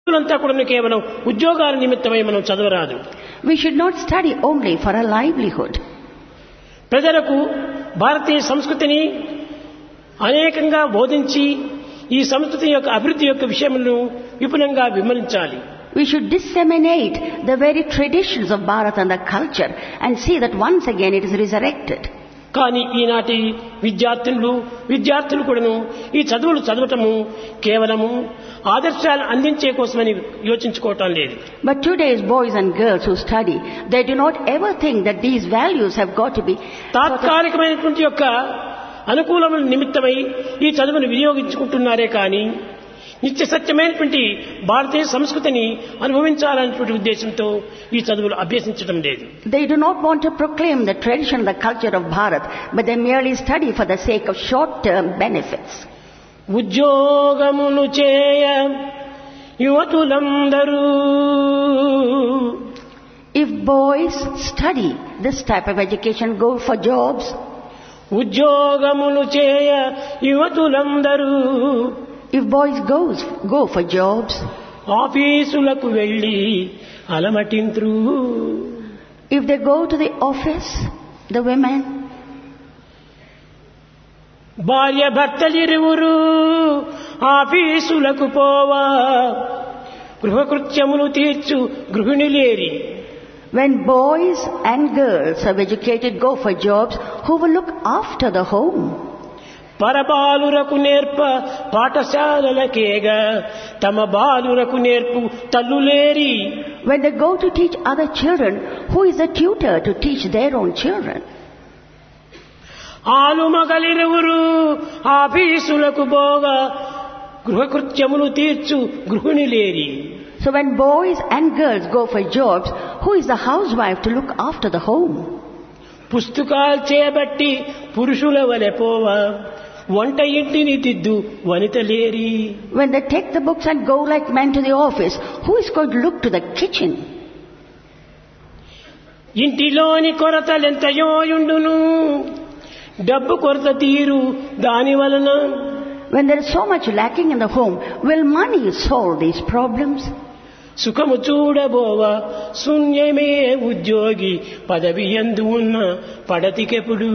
అంతా కూడా కేవలం ఉద్యోగాల నిమిత్తమై మనం చదవరాదు We should not study only for a livelihood. ప్రజలకు భారతీయ సంస్కృతిని అనేకంగా బోధించి ఈ సంస్కృతి యొక్క అభివృద్ధి యొక్క విషయములను విపులంగా విమరించాలి We should disseminate the very traditions of Bharat and the culture and see that once again it is resurrected. కానీ ఈనాటి విద్యార్థులు విద్యార్థులు కూడాను ఈ చదువులు చదవటము కేవలము ఆదర్శాలు అందించే కోసమని యోచించుకోవటం లేదు But today's boys and girls who study, they do not ever think that these values have got to be sort of తాత్కాలికమైనటువంటి యొక్క అనుకూలమైన నిమిత్తమై ఈ చదువును వినియోగించుకుంటున్నారే కానీ నిత్య సత్యమైనటువంటి భారతీయ సంస్కృతిని అనుభవించాలనేటువంటి ఉద్దేశంతో ఈ చదువులు అభ్యసించడం లేదు They do not want to proclaim the tradition and the culture of Bharat, but they merely study for the sake of short-term benefits. ఉద్యోగములు చేయ యువతులందరూ If boys study this type of education, go for jobs, ఉద్యోగములు చేయ యువతులందరూ if boys goes, go for jobs, ఆఫీసులకు వెళ్ళి అలమటింత్రు if they go to the office, the women, భార్య భర్తలిరువురు ఆఫీసులకు పోవా గృహకృత్యములు తీర్చు గృహిణిలేరి when boys and girls of educated go for jobs, who will look after the home? పరబాలురకు నేర్ప పాఠశాలలకేగా తమ బాలురకు నేర్పు తల్లులేరి When they go to teach other children, who is the tutor to teach their own children? ఆలు మగలిరువురు ఆఫీసులకు పోగా గృహకృత్యములు తీర్చు గృహిణిలేరి So when boys and girls go for jobs, who is the housewife to look after the home? పుస్తకాలు చేపట్టి పురుషుల వలె పోవా వంట ఇంటిని దిద్దు వనితలేరి When they take the books and go like men to the office, who is going to look to the kitchen? ఇంటిలోని కొరతలెంతయోయుండును డబ్బు కొరత తీరు దాని వలన When there is so much lacking in the home, will money solve these problems? సుఖము చూడబోవ శూన్యమే ఉద్యోగి పదవి ఎందు ఉన్న పడతికెప్పుడు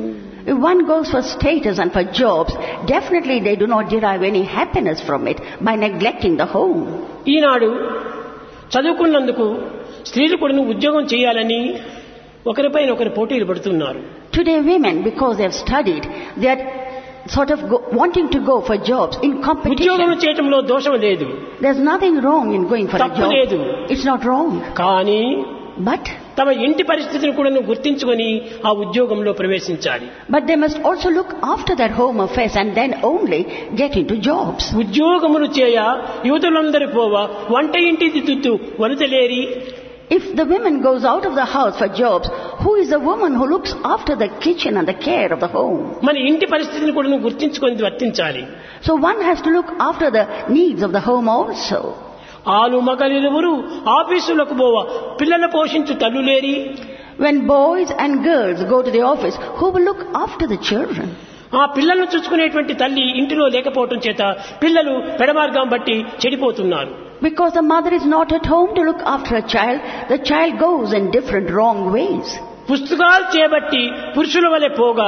If one goes for status and for jobs, definitely they do not derive any happiness from it by neglecting the home. ఈనాడు చదువుకున్నందుకు స్త్రీలు కూడా ఉద్యోగం చేయాలని ఒకరిపైన ఒకరు పోటీలు పడుతున్నారు Today women, because they have studied, they are sort of go, wanting to go for jobs in ఉద్యోగం competition. చేయటంలో దోషం లేదు There's nothing wrong in going for a తప్పు job. లేదు. It's not wrong. కానీ But, తమ ఇంటి పరిస్థితిని కూడా గుర్తించుకొని ఆ ఉద్యోగంలో ప్రవేశించాలి but they must also look after their home affairs and then only get into jobs. ఉద్యోగములు చేయ యువతులందరి పోవ వంట ఇంటి దిద్దుతూ వనితలేరి If the woman goes out of the house for jobs, who is the woman who looks after the kitchen and the care of the home? మన ఇంటి పరిస్థితిని కూడా గుర్తించుకొని వర్తించాలి So one has to look after the needs of the home also. ఆలు మగలిరువురు ఆఫీసులకు పోవ పిల్లల పోషించు తల్లులేరి When boys and girls go to the office, who will look after the children? ఆ పిల్లలను చూసుకునేటువంటి తల్లి ఇంటిలో లేకపోవటం చేత పిల్లలు పెడమార్గం బట్టి చెడిపోతున్నారు Because the mother is not at home to look after a child, the child goes in different wrong ways. పుస్తకాలు చేపట్టి పురుషుల వలె పోగా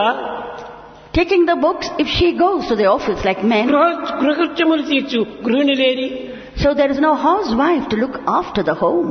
Taking the books, if she goes to the office like men, గృహ గృహకృత్యములు తీర్చు గృహిణి లేరి so there is no housewife to look after the home.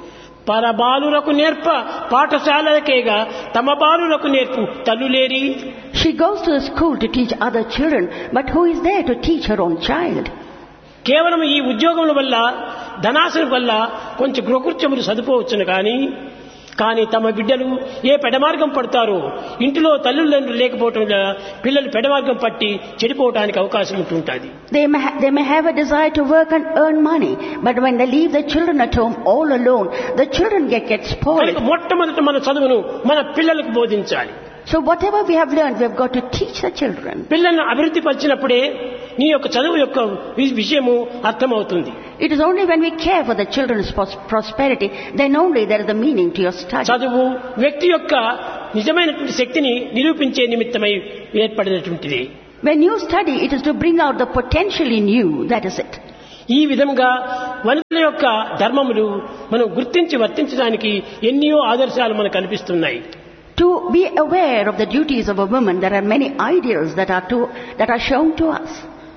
పరబాలులకు నేర్ప పాఠశాలలకేగా తమ బాలులకు నేర్పు తల్లులేరి She goes to the school to teach other children, but who is there to teach her own child? కేవలం ఈ ఉద్యోగముల వల్ల ధనాశం వల్ల కొంచెం గృహకృత్యములు సదుపోవచ్చును కానీ కానీ తమ బిడ్డలు ఏ పెడమార్గం పడతారో ఇంటిలో తల్లిదండ్రులు లేకపోవటం వల్ల పిల్లలు పెడమార్గం పట్టి చెడిపోవడానికి అవకాశం ఉంటుంటుంది They may, ha- they may have a desire to work and earn money, but when they leave the children at home all alone, the children get, get కనుక spoiled. మొట్టమొదట మన చదువును మన పిల్లలకు బోధించాలి So whatever we have learned, we have got to teach the children. పిల్లలను అభివృద్ధి పరిచినప్పుడే నీ యొక్క చదువు యొక్క వి- విషయము అర్థమవుతుంది It is only when we care for the children's pros- prosperity, then only there is a meaning to your study. చదువు వ్యక్తి యొక్క నిజమైనటువంటి శక్తిని నిరూపించే నిమిత్తమై ఏర్పడినటువంటిది When you study, it is to bring out the potential in you. That is it. ఈ విధంగా వనితల యొక్క ధర్మములు మనం గుర్తించి వర్తించడానికి ఎన్నో ఆదర్శాలు మనకు కనిపిస్తున్నాయి To be aware of the duties of a woman, there are many ideals that are, to, that are shown to us.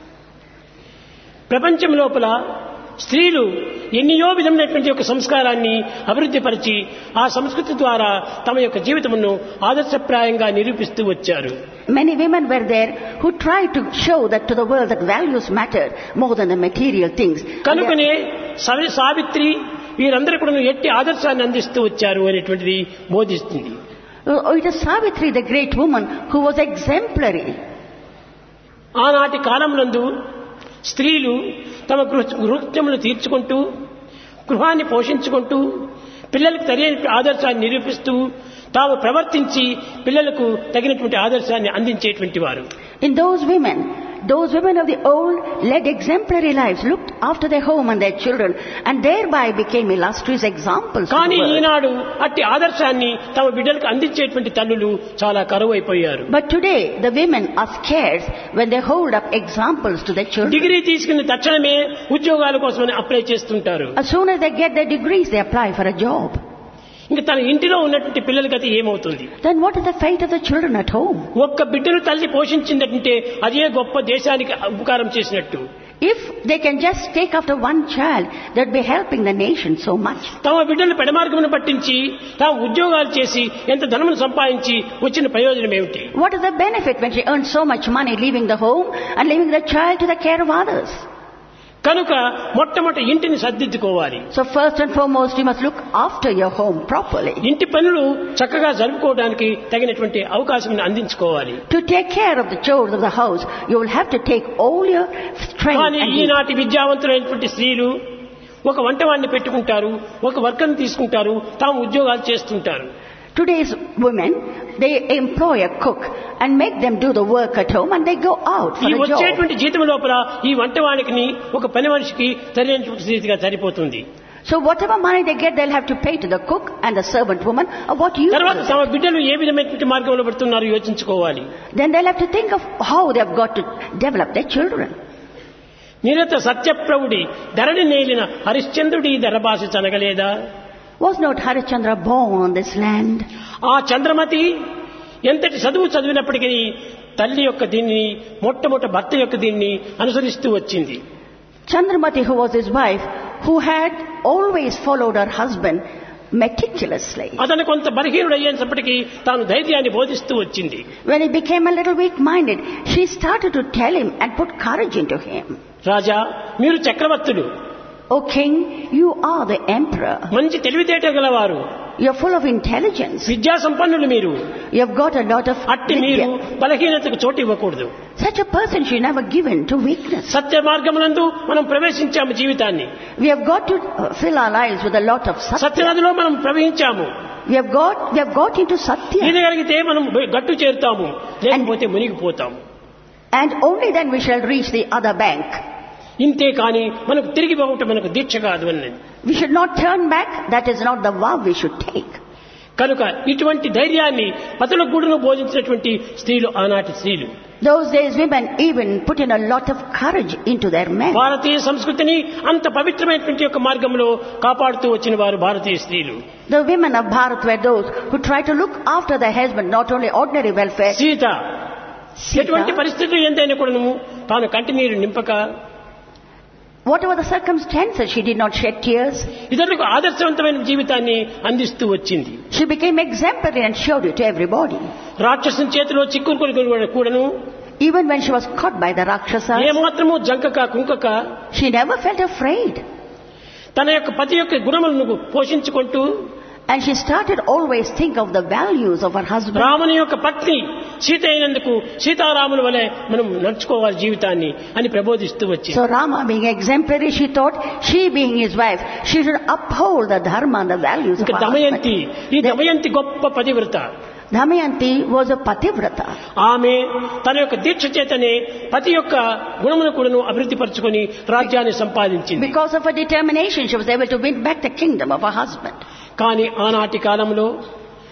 ప్రపంచం లోపల స్త్రీలు ఎన్నో విధమైనటువంటి యొక్క సంస్కారాన్ని అభివృద్ధి పరిచి ఆ సంస్కృతి ద్వారా తమ యొక్క జీవితమును ఆదర్శప్రాయంగా నిరూపిస్తూ వచ్చారు Many women were there who tried to show that to the world that values mattered more than the material things. And they- కనుకనే సవి సావిత్రి వీరందరూ కూడా ఎట్టి ఆదర్శాన్ని అందిస్తూ వచ్చారు అనేటువంటిది బోధిస్తుంది Oh, it is Savitri, the great woman, who was exemplary. ఆనాటి కాలంనందు స్త్రీలు తమ గృహ గృహత్యములు తీర్చుకుంటూ గృహాన్ని పోషించుకుంటూ పిల్లలకు సరైన ఆదర్శాన్ని నిరూపిస్తూ తాము ప్రవర్తించి పిల్లలకు తగినటువంటి ఆదర్శాన్ని అందించేటువంటి వారు In those women, those women of the old led exemplary lives, looked after their home and their children, and thereby became illustrious examples. to the కానీ world. ఈనాడు అట్టి ఆదర్శాన్ని తమ బిడ్డలకు అందించేటువంటి తల్లులు చాలా కరువైపోయారు But today, the women are scarce when they hold up examples to their children. Degree తీసుకున్న తక్షణమే ఉద్యోగాల కోసమని అప్లై చేస్తుంటారు As soon as they get their degrees, they apply for a job. ఇంకా తన ఇంటిలో ఉన్నటువంటి పిల్లలకి అది ఏమవుతుంది Then what is the fate of the children at home? ఒక్క బిడ్డను తల్లి పోషించిందంటే అదే గొప్ప దేశానికి ఉపకారం చేసినట్టు If they can just take after one child, they'd be helping the nation so much. తమ బిడ్డలు పెడమార్గమును పట్టించి తాము ఉద్యోగాలు చేసి ఎంత ధనమును సంపాదించి వచ్చిన ప్రయోజనం ఏమిటి What is the benefit when she earns so much money leaving the home and leaving the child to the care of others? కనుక మొట్టమొదటి ఇంటిని సర్దిద్దుకోవాలి So first and foremost, you must look after your home properly. ఇంటి పనులు చక్కగా జరుపుకోవడానికి తగినటువంటి అవకాశం అందించుకోవాలి To take care of the chores of the house, you will have to take all your strength కానీ and ఈనాటి విద్యావంతులైనటువంటి స్త్రీలు ఒక వంటవాడిని పెట్టుకుంటారు ఒక వర్కర్ని తీసుకుంటారు తాము ఉద్యోగాలు చేస్తుంటారు Today's women, they employ a cook and make them do the work at home and they go out ఈ for a job. వచ్చేటువంటి జీతం లోపల ఈ వంటవానికి ఒక పని మనిషికి సరైనటువంటి స్థితిగా సరిపోతుంది So whatever money they get, they'll have to pay to the cook and the servant woman of what you తర్వాత తమ బిడ్డలు ఏ విధమైనటువంటి మార్గంలో పడుతున్నారు యోచించుకోవాలి Then they'll have to think of how they've got to develop their children. నిరత సత్యప్రవుడి Dharani నేలిన హరిశ్చంద్రుడి ధరభాష చనగలేదా Was not Harichandra born on this land? ఆ చంద్రమతి ఎంతటి చదువు చదివినప్పటికీ తల్లి యొక్క దీన్ని మొట్టమొదటి భర్త యొక్క దీన్ని అనుసరిస్తూ వచ్చింది Chandramati, who was his wife, who had always followed her husband meticulously. అతను కొంత బలహీనుడు అయ్యేటప్పటికీ తాను ధైర్యాన్ని బోధిస్తూ వచ్చింది When he became a little weak-minded, she started to tell him and put courage into him. రాజా మీరు చక్రవర్తులు O king, you are the emperor. మంచి తెలివితేట గలవారు You're full of intelligence. విద్యా సంపన్నులు మీరు You've got a lot of అట్టి మీరు vidya. బలహీనతకు చోటు ఇవ్వకూడదు Such a person should never give in to weakness. సత్య మార్గమునందు మనం ప్రవేశించాము జీవితాన్ని We have got to uh, fill our lives with a lot of satya. సత్యనదిలో మనం ప్రవహించాము We have got, we have got into satya. ఈదగలిగితే మనం గట్టు చేరుతాము లేకపోతే మునిగిపోతాము And only then we shall reach the other bank. ఇంతే కానీ మనకు తిరిగి పోవటం మనకు దీక్ష కాదు అని We should not turn back. That is not the vow we should take. కనుక ఇటువంటి ధైర్యాన్ని పతుల గూడును బోధించినటువంటి స్త్రీలు ఆనాటి స్త్రీలు Those days women even put in a lot of courage into their men. భారతీయ సంస్కృతిని అంత పవిత్రమైనటువంటి యొక్క మార్గంలో కాపాడుతూ వచ్చిన వారు భారతీయ స్త్రీలు The women of Bharat were those who tried to look after their husband, not only ordinary welfare. Sita ఎటువంటి Sita, పరిస్థితులు ఎంతైనా కూడాను తాను కంటి నీరు నింపక whatever the circumstances, she did not shed tears. ఇతరులకు ఆదర్శవంతమైన జీవితాన్ని అందిస్తూ వచ్చింది She became exemplary and showed it to everybody. రాక్షసుని చేతిలో చిక్కుకొని కూడాను Even when she was caught by the Rakshasas, ఏమాత్రము జంకక కుంకక she never felt afraid. తన యొక్క పతి యొక్క గుణములను పోషించుకుంటూ And she started always think of the values of her husband. రాముని యొక్క పత్ని సీత అయినందుకు సీతారాముల వలె మనం నడుచుకోవాలి జీవితాన్ని అని ప్రబోధిస్తూ వచ్చింది So Rama being exemplary, she thought, she being his wife, she should uphold the dharma and the values of ఇంకా her దమయంతి husband. ఈ దమయంతి గొప్ప పతివ్రత Damayanti was a pativrata. ఆమె తన యొక్క దీక్ష చేతనే పతి యొక్క గుణమును కూడాను అభివృద్ధి పరుచుకొని రాజ్యాన్ని సంపాదించింది Because of her determination, she was able to win back the kingdom of her husband. కానీ ఆనాటి కాలంలో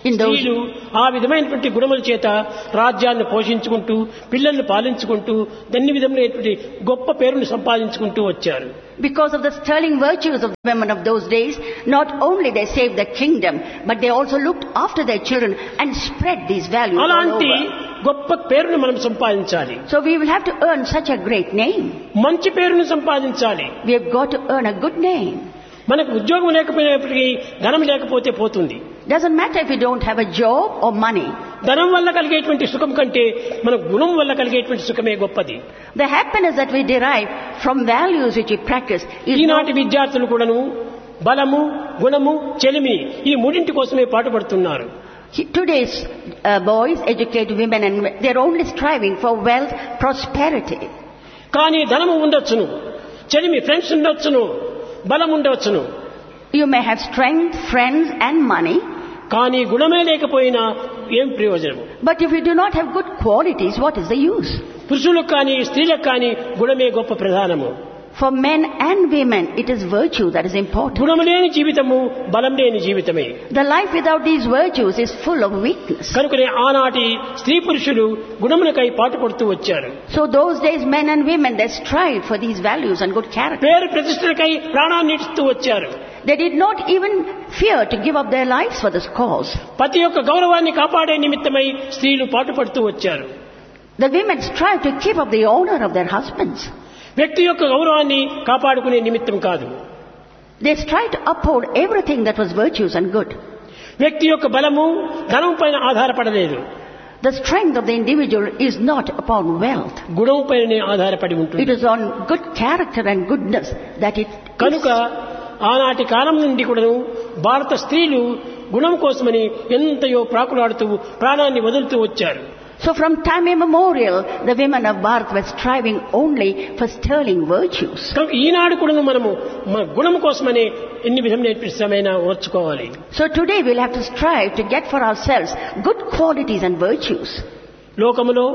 In those, స్త్రీలు ఆ విధమైనటువంటి గుణముల చేత రాజ్యాన్ని పోషించుకుంటూ పిల్లల్ని పాలించుకుంటూ అన్ని విధములైనటువంటి గొప్ప పేరును సంపాదించుకుంటూ వచ్చారు because of the sterling virtues of the women of those days, not only they saved the kingdom, but they also looked after their children and spread these values all అలాంటి over. గొప్ప పేరును మనం సంపాదించాలి So we will have to earn such a great name. మంచి పేరును సంపాదించాలి We have got to earn a good name. మనకు ఉద్యోగం లేకపోయినప్పటికీ ధనం లేకపోతే పోతుంది Doesn't matter if you don't have a job or money. ధనం వల్ల కలిగేటువంటి సుఖం కంటే మన గుణం వల్ల కలిగేటువంటి సుఖమే గొప్పది The happiness that we derive from values which we practice is ఈనాటి not, విద్యార్థులు కూడాను బలము గుణము చెలిమి ఈ మూడింటి కోసమే పాటుపడుతున్నారు today's uh, boys, educated women and men, they're only striving for wealth, prosperity. కానీ ధనము ఉండొచ్చును చెలిమి ఫ్రెండ్స్ ఉండొచ్చును బలం ఉండవచ్చును You may have strength, friends and money, కానీ గుణమే లేకపోయినా ఏం ప్రయోజనము but if you do not have good qualities, what is the use? పురుషులకు కానీ స్త్రీలకు కానీ గుణమే గొప్ప ప్రధానము For men and women, it is virtue that is important. గుణము లేని జీవితము బలం లేని జీవితమే The life without these virtues is full of weakness. కనుకనే ఆనాటి స్త్రీ పురుషులు గుణములకై పాటుపడుతూ వచ్చారు So those days, men and women, they strive for these values and good character. పేరు ప్రతిష్టలకై ప్రాణాన్ని ఇస్తూ వచ్చారు They did not even fear to give up their lives for this cause. పతి యొక్క గౌరవాన్ని కాపాడే నిమిత్తమై స్త్రీలు పాటుపడుతూ వచ్చారు The women strive to keep up the honor of their husbands. వ్యక్తి యొక్క గౌరవాన్ని కాపాడుకునే నిమిత్తం కాదు They strive to uphold everything that was virtues and good. వ్యక్తి యొక్క బలము ధనం పైన ఆధారపడలేదు The strength of the individual is not upon wealth. గుణం పైననే ఆధారపడి ఉంటుంది It is on good character and goodness that it కనుక ఆనాటి కాలం నుండి కూడాను భారత స్త్రీలు గుణం కోసమని ఎంతయో ప్రాకులాడుతూ ప్రాణాన్ని వదులుతూ వచ్చారు So from time immemorial, the women of Bharat were striving only for sterling virtues. కనుక ఈనాడు కూడాను మనము మన గుణం కోసమని ఎన్ని విధమైన శ్రమైనా ఓర్చుకోవాలి So today we'll have to strive to get for ourselves good qualities and virtues. లోకములో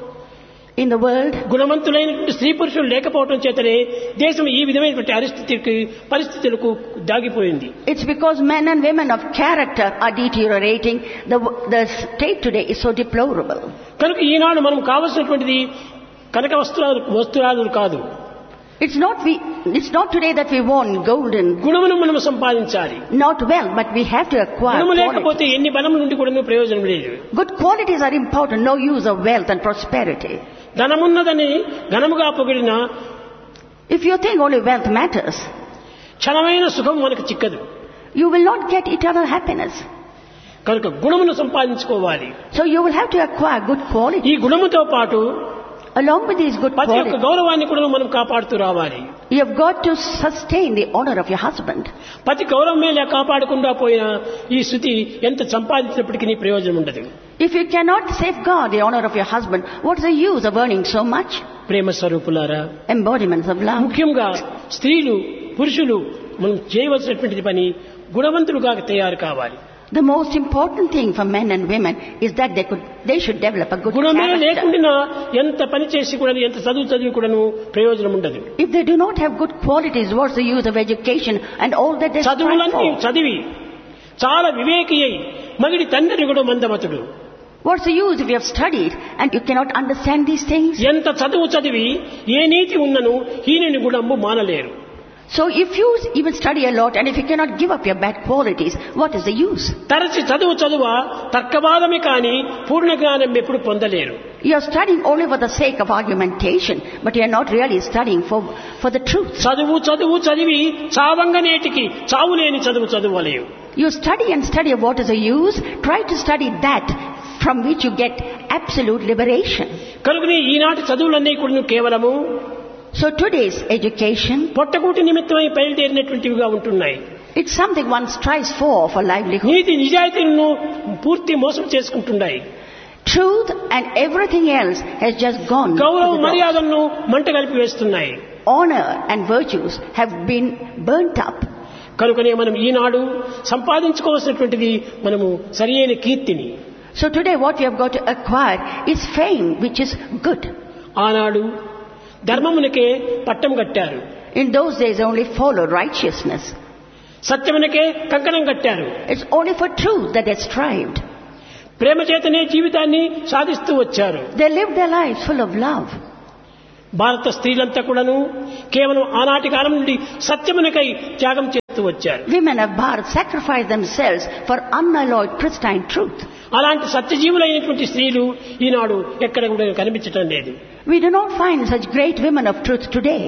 In the world, గుణవంతులైనటువంటి స్త్రీ పురుషులు లేకపోవడం చేతనే దేశం ఈ విధమైనటువంటి పరిస్థితికి పరిస్థితులకు దాగిపోయింది it's because men and women of character are deteriorating. The, the state today is so deplorable. కనుక ఈనాడు మనం కావలసినటువంటిది కనక వస్తువులు వస్తురాలు కాదు It's not we, it's not today that we want gold and గుణమును మనం సంపాదించాలి not well, but we have to acquire గుణము quality. లేకపోతే ఎన్ని బలం నుండి కూడా ప్రయోజనం లేదు Good qualities are important, no use of wealth and prosperity. ధనమున్నదని ఘనముగా పొగిడిన If you think only wealth matters, క్షణమైన సుఖం మనకు చిక్కదు you will not get eternal happiness. కనుక గుణమును సంపాదించుకోవాలి So you will have to acquire good quality. ఈ గుణముతో పాటు Along with these good పతి యొక్క qualities, గౌరవాన్ని కూడా మనం కాపాడుతూ రావాలి you have got to sustain the honor of your husband. పతి గౌరవమే లేక కాపాడకుండా పోయిన ఈ శృతి ఎంత సంపాదించినప్పటికీ ప్రయోజనం ఉండదు If you cannot safeguard the honor of your husband, what's the use of earning so much? ప్రేమ స్వరూపులారా Embodiments of love. ముఖ్యంగా స్త్రీలు పురుషులు మనం చేయవలసినటువంటి పని గుణవంతులుగా తయారు కావాలి The most important thing for men and women is that they could, they should develop a good గుణమే character. లేకుండా ఎంత పని చేసి కూడా ఎంత చదువు చదివి కూడాను ప్రయోజనం ఉండదు If they do not have good qualities, what's the use of education and all that they strive చదువులన్నీ for? చదివి చాలా వివేకి అయి మగిడి తండ్రి కూడా మందమతుడు What's the use if you have studied and you cannot understand these things? ఎంత చదువు చదివి ఏ నీతి ఉన్నను హీనుని గుణంబు మానలేరు So if you even study a lot and if you cannot give up your bad qualities, what is the use? తరచి చదువు చదువ తర్కవాదమే కాని పూర్ణ జ్ఞానం ఎప్పుడు పొందలేరు You are studying only for the sake of argumentation, but you are not really studying for, for the truth. చదువు చదువు చదివి చావంగనేటికి చావులేని చదువు చదువలేవు You study and study what is the use. Try to study that from which you get absolute liberation. కనుకని ఈనాటి చదువులన్నీ కూడా కేవలము So today's education, పొట్టకూటి నిమిత్తమై బయలుదేరినటువంటివిగా ఉంటున్నాయి it's something one strives for, for livelihood. నీతి నిజాయితీలను పూర్తి మోసం చేసుకుంటున్నాయి Truth and everything else has just gone. to గౌరవ the dogs. మర్యాదలను మంట కలిపి వేస్తున్నాయి Honor and virtues have been burnt up. కనుకనే మనం ఈనాడు సంపాదించుకోవాల్సినటువంటిది మనము సరియైన కీర్తిని So today what we have got to acquire is fame, which is good. ఆనాడు ధర్మమునకే పట్టం కట్టారు In those days only follow righteousness. సత్యమునకే కంకణం కట్టారు It's only for truth that they strived. ప్రేమ చేతనే జీవితాన్ని సాధిస్తూ వచ్చారు They lived their lives full of love. భారత స్త్రీలంతా కూడాను కేవలం ఆనాటి కాలం నుండి సత్యమునకై త్యాగం చేస్తూ వచ్చారు Women of Bharat sacrificed themselves for unalloyed pristine truth. అలాంటి సత్యజీవులైనటువంటి స్త్రీలు ఈనాడు ఎక్కడ కూడా కనిపించటం లేదు We do not find such great women of truth today.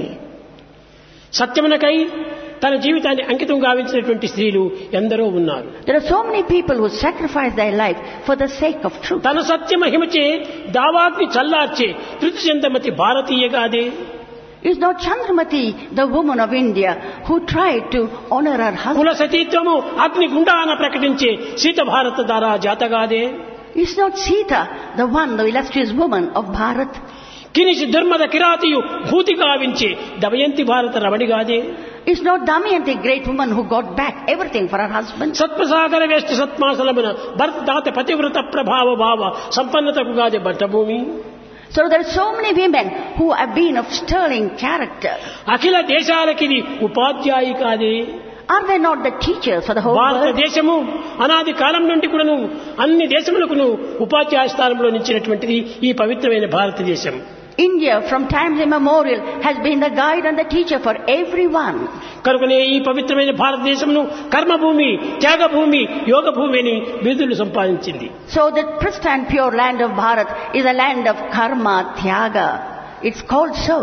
సత్యమునకై తన జీవితాన్ని అంకితం గావించినటువంటి స్త్రీలు ఎందరో ఉన్నారు There are so many people who sacrifice their life for the sake of truth. తన సత్య మహిమచే దావాగ్ని చల్లార్చే తృతి చెందమతి భారతీయగాదే Is not Chandramati the woman of India who tried to honor her husband? కుల సతీత్వము అగ్ని గుండాన ప్రకటించే సీత భారత దారా జాతగాదే Is not Sita the one, the illustrious woman of Bharat? కినిసి దుర్మద కిరాతియు భూతి గావించే Damayanti భారత రమణిగాదే Is not Damayanti great woman who got back everything for her husband? సత్ప్రసాగర వేష్టి సత్మాసలమున భర్త దాత పతివ్రత ప్రభావ భావ సంపన్నతకు Gade బట్టభూమి So there are so many women who have been of sterling character. అఖిల దేశాలకిది ఉపాధ్యాయి కాదే Are they not the teachers for the whole world? భారతదేశము అనాది కాలం నుండి కూడాను అన్ని దేశములకును ఉపాధ్యాయ స్థానంలో నిలిచినటువంటిది ఈ పవిత్రమైన భారతదేశం India from times immemorial has been the guide and the teacher for everyone. కనుకనే ఈ పవిత్రమైన భారతదేశమును కర్మభూమి త్యాగభూమి యోగ భూమి అని బిరుదులు సంపాదించింది So the pristine pure land of Bharat is a land of karma, tyaga. It's called so.